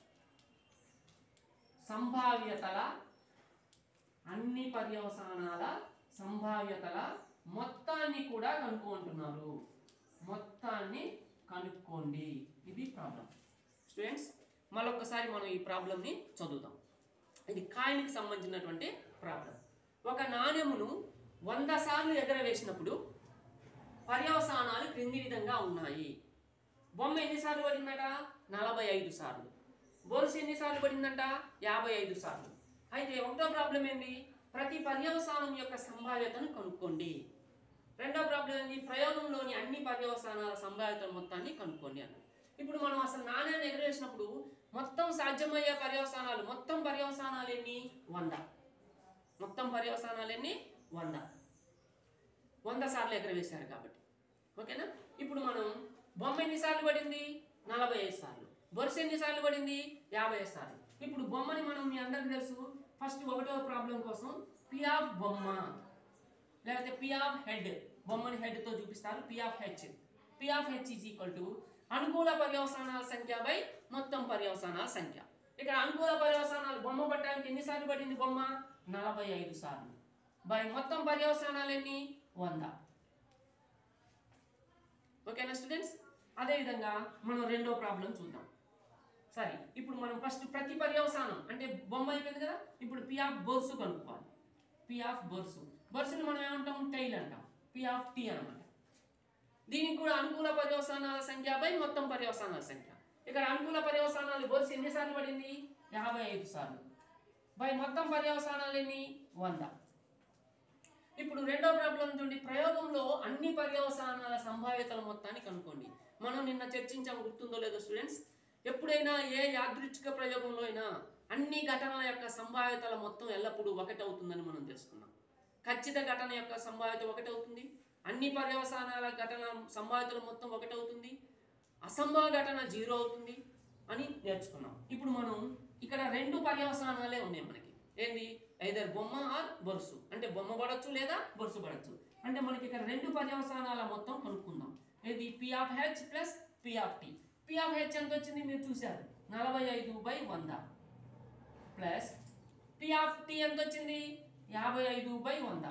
సంభావ్యతల అన్ని పర్యవసానాల సంభావ్యతల మొత్తాన్ని కూడా కనుక్కుంటున్నారు మొత్తాన్ని కనుక్కోండి ఇది ప్రాబ్లం స్టూడెంట్స్ మరొకసారి మనం ఈ ప్రాబ్లంని చదువుతాం ఇది కాయిన్కి సంబంధించినటువంటి ప్రాబ్లం ఒక నాణ్యమును వంద సార్లు ఎగరవేసినప్పుడు పర్యవసానాలు క్రింది విధంగా ఉన్నాయి బొమ్మ ఎన్నిసార్లు పడిందట నలభై ఐదు సార్లు బొరుసు ఎన్నిసార్లు పడిందంట యాభై ఐదు సార్లు అయితే ఒకటో ప్రాబ్లం ఏంది ప్రతి పర్యవసానం యొక్క సంభావ్యతను కనుక్కోండి రెండో ప్రాబ్లం ఏంది ప్రయోగంలోని అన్ని పర్యవసానాల సంభావ్యత మొత్తాన్ని కనుక్కోండి అన్న ఇప్పుడు మనం అసలు నాణ్యాన్ని ఎగరేసినప్పుడు మొత్తం సాధ్యమయ్యే పర్యవసానాలు మొత్తం పర్యవసానాలు ఎన్ని వంద మొత్తం పర్యవసానాలు ఎన్ని వంద వంద సార్లు ఎగరవేశారు కాబట్టి ఓకేనా ఇప్పుడు మనం బొమ్మ ఎన్నిసార్లు పడింది నలభై ఐదు సార్లు బొరుసు ఎన్నిసార్లు పడింది యాభై ఐదు సార్లు ఇప్పుడు బొమ్మని మనం మీ అందరికి తెలుసు ఫస్ట్ ఒకటో ప్రాబ్లం కోసం పి ఆఫ్ బొమ్మ లేకపోతే పి ఆఫ్ హెడ్ బొమ్మని head తో చూపిస్తారు P of H P of H is equal to అనుకూల పర్యవసానాల సంఖ్య బై మొత్తం పర్యవసానాల సంఖ్య ఇక్కడ అనుకూల పర్యవసానాలు బొమ్మ పట్టడానికి ఎన్నిసార్లు పడింది బొమ్మ నలభై ఐదు సార్లు బై మొత్తం పర్యవసానాలు ఎన్ని వంద ఓకేనా స్టూడెంట్స్ అదేవిధంగా మనం రెండో ప్రాబ్లం చూద్దాం సరే ఇప్పుడు మనం ఫస్ట్ ప్రతి పర్యవసానం అంటే బొమ్మ అయిపోయింది కదా ఇప్పుడు పి ఆఫ్ బొర్సు కనుక్కోవాలి పి ఆఫ్ బొర్సు బొర్సుని మనం ఏమంటాం టైల్ అంటాం పి ఆఫ్ టీ అనమాట దీనికి కూడా అనుకూల పర్యవసానాల సంఖ్య బై మొత్తం పర్యవసానాల సంఖ్య ఇక్కడ అనుకూల పర్యవసానాలు బొర్సు ఎన్నిసార్లు పడింది యాభై ఐదు సార్లు బై మొత్తం పర్యవసానాలు ఎన్ని వంద ఇప్పుడు రెండో ప్రాబ్లం చూడండి ప్రయోగంలో అన్ని పర్యవసానాల సంభావ్యతల మొత్తాన్ని కనుక్కోండి మనం నిన్న చర్చించాం గుర్తుందో లేదో స్టూడెంట్స్ ఎప్పుడైనా ఏ యాదృచ్ఛిక ప్రయోగంలో అయినా అన్ని ఘటనల యొక్క సంభావ్యతల మొత్తం ఎల్లప్పుడూ ఒకటవుతుందని మనం తెలుసుకున్నాం ఖచ్చిత ఘటన యొక్క సంభావ్యత ఒకటవుతుంది అన్ని పర్యవసానాల ఘటన సంభావ్యతల మొత్తం ఒకటవుతుంది అసంభవ ఘటన జీరో అవుతుంది అని నేర్చుకున్నాం ఇప్పుడు మనం ఇక్కడ రెండు పర్యవసానాలే ఉన్నాయి మనకి ఏంది ఐదర్ బొమ్మ ఆర్ బొరుసు అంటే బొమ్మ పడవచ్చు లేదా బొరుసు పడవచ్చు అంటే మనకి ఇక్కడ రెండు పర్యవసానాల మొత్తం కనుక్కుందాం ఇది P of H plus P of T P of H ఎంత వచ్చింది మీరు చూశారు నలభై ఐదు బై వంద ప్లస్ పి ఆఫ్ టీ ఎంత వచ్చింది యాభై ఐదు బై వంద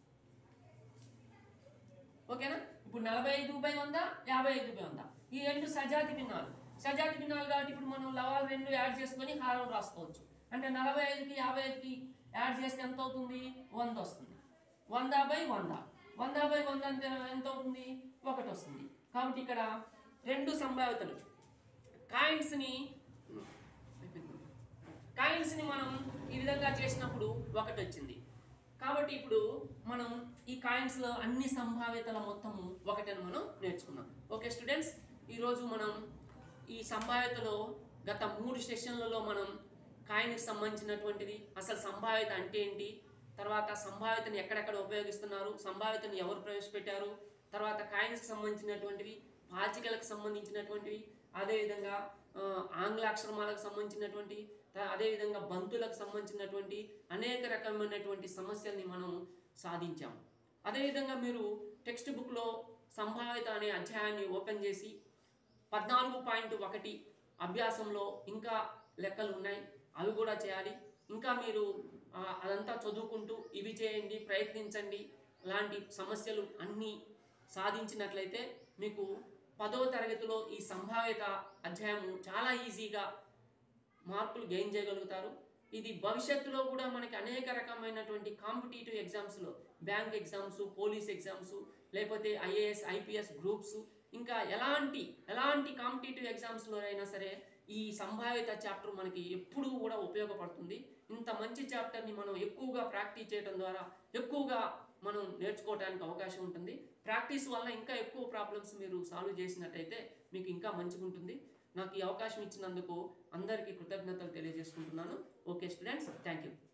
ఓకేనా ఇప్పుడు నలభై ఐదు బై వంద యాభై ఐదు బై వంద ఈ రెండు సజాతి భిన్నాలు సజాతి భిన్నాలు కాబట్టి ఇప్పుడు మనం లవాలు రెండు యాడ్ చేసుకొని హారం రాసుకోవచ్చు అంటే నలభై ఐదుకి యాభై ఐదుకి యాడ్ చేస్తే ఎంత అవుతుంది వంద వస్తుంది వంద బై వంద వంద బై వంద అంటే ఎంత అవుతుంది ఒకటి వస్తుంది కాబట్టి ఇక్కడ రెండు సంభావ్యతలు కాయిన్స్ని కాయిన్స్ని మనం ఈ విధంగా చేసినప్పుడు ఒకటి వచ్చింది కాబట్టి ఇప్పుడు మనం ఈ కాయిన్స్లో అన్ని సంభావ్యతల మొత్తము ఒకటని మనం నేర్చుకున్నాం ఓకే స్టూడెంట్స్ ఈరోజు మనం ఈ సంభావ్యతలో గత మూడు సెషన్లలో మనం కాయిన్కి సంబంధించినటువంటిది అసలు సంభావ్యత అంటే ఏంటి తర్వాత సంభావ్యతను ఎక్కడెక్కడ ఉపయోగిస్తున్నారు సంభావ్యతను ఎవరు ప్రవేశపెట్టారు తర్వాత కాయిన్స్కి సంబంధించినటువంటివి పాచికలకు సంబంధించినటువంటివి అదేవిధంగా ఆ, ఆంగ్ల అక్షరమాలకు సంబంధించినటువంటి త- అదేవిధంగా బంతులకు సంబంధించినటువంటి అనేక రకమైనటువంటి సమస్యల్ని మనం సాధించాం అదేవిధంగా మీరు టెక్స్ట్ బుక్లో సంభావ్యత అనే అధ్యాయాన్ని ఓపెన్ చేసి పద్నాలుగు పాయింట్ ఒకటి అభ్యాసంలో ఇంకా లెక్కలు ఉన్నాయి అవి కూడా చేయాలి ఇంకా మీరు ఆ, అదంతా చదువుకుంటూ ఇవి చేయండి ప్రయత్నించండి లాంటి సమస్యలు అన్నీ సాధించినట్లయితే మీకు పదవ తరగతిలో ఈ సంభావ్యత అధ్యాయము చాలా ఈజీగా మార్కులు గెయిన్ చేయగలుగుతారు ఇది భవిష్యత్తులో కూడా మనకి అనేక రకమైనటువంటి కాంపిటేటివ్ ఎగ్జామ్స్లో బ్యాంక్ ఎగ్జామ్స్ పోలీస్ ఎగ్జామ్స్ లేకపోతే ఐఏఎస్ ఐపీఎస్ గ్రూప్స్ ఇంకా ఎలాంటి ఎలాంటి కాంపిటేటివ్ ఎగ్జామ్స్లో అయినా సరే ఈ సంభావ్యత చాప్టర్ మనకి ఎప్పుడూ కూడా ఉపయోగపడుతుంది ఇంత మంచి చాప్టర్ని మనం ఎక్కువగా ప్రాక్టీస్ చేయడం ద్వారా ఎక్కువగా మనం నేర్చుకోవడానికి అవకాశం ఉంటుంది ప్రాక్టీస్ వల్ల ఇంకా ఎక్కువ ప్రాబ్లమ్స్ మీరు సాల్వ్ చేసినట్టయితే మీకు ఇంకా మంచిగా ఉంటుంది నాకు ఈ అవకాశం ఇచ్చినందుకు అందరికీ కృతజ్ఞతలు తెలియజేసుకుంటున్నాను ఓకే స్టూడెంట్స్ థ్యాంక్ యూ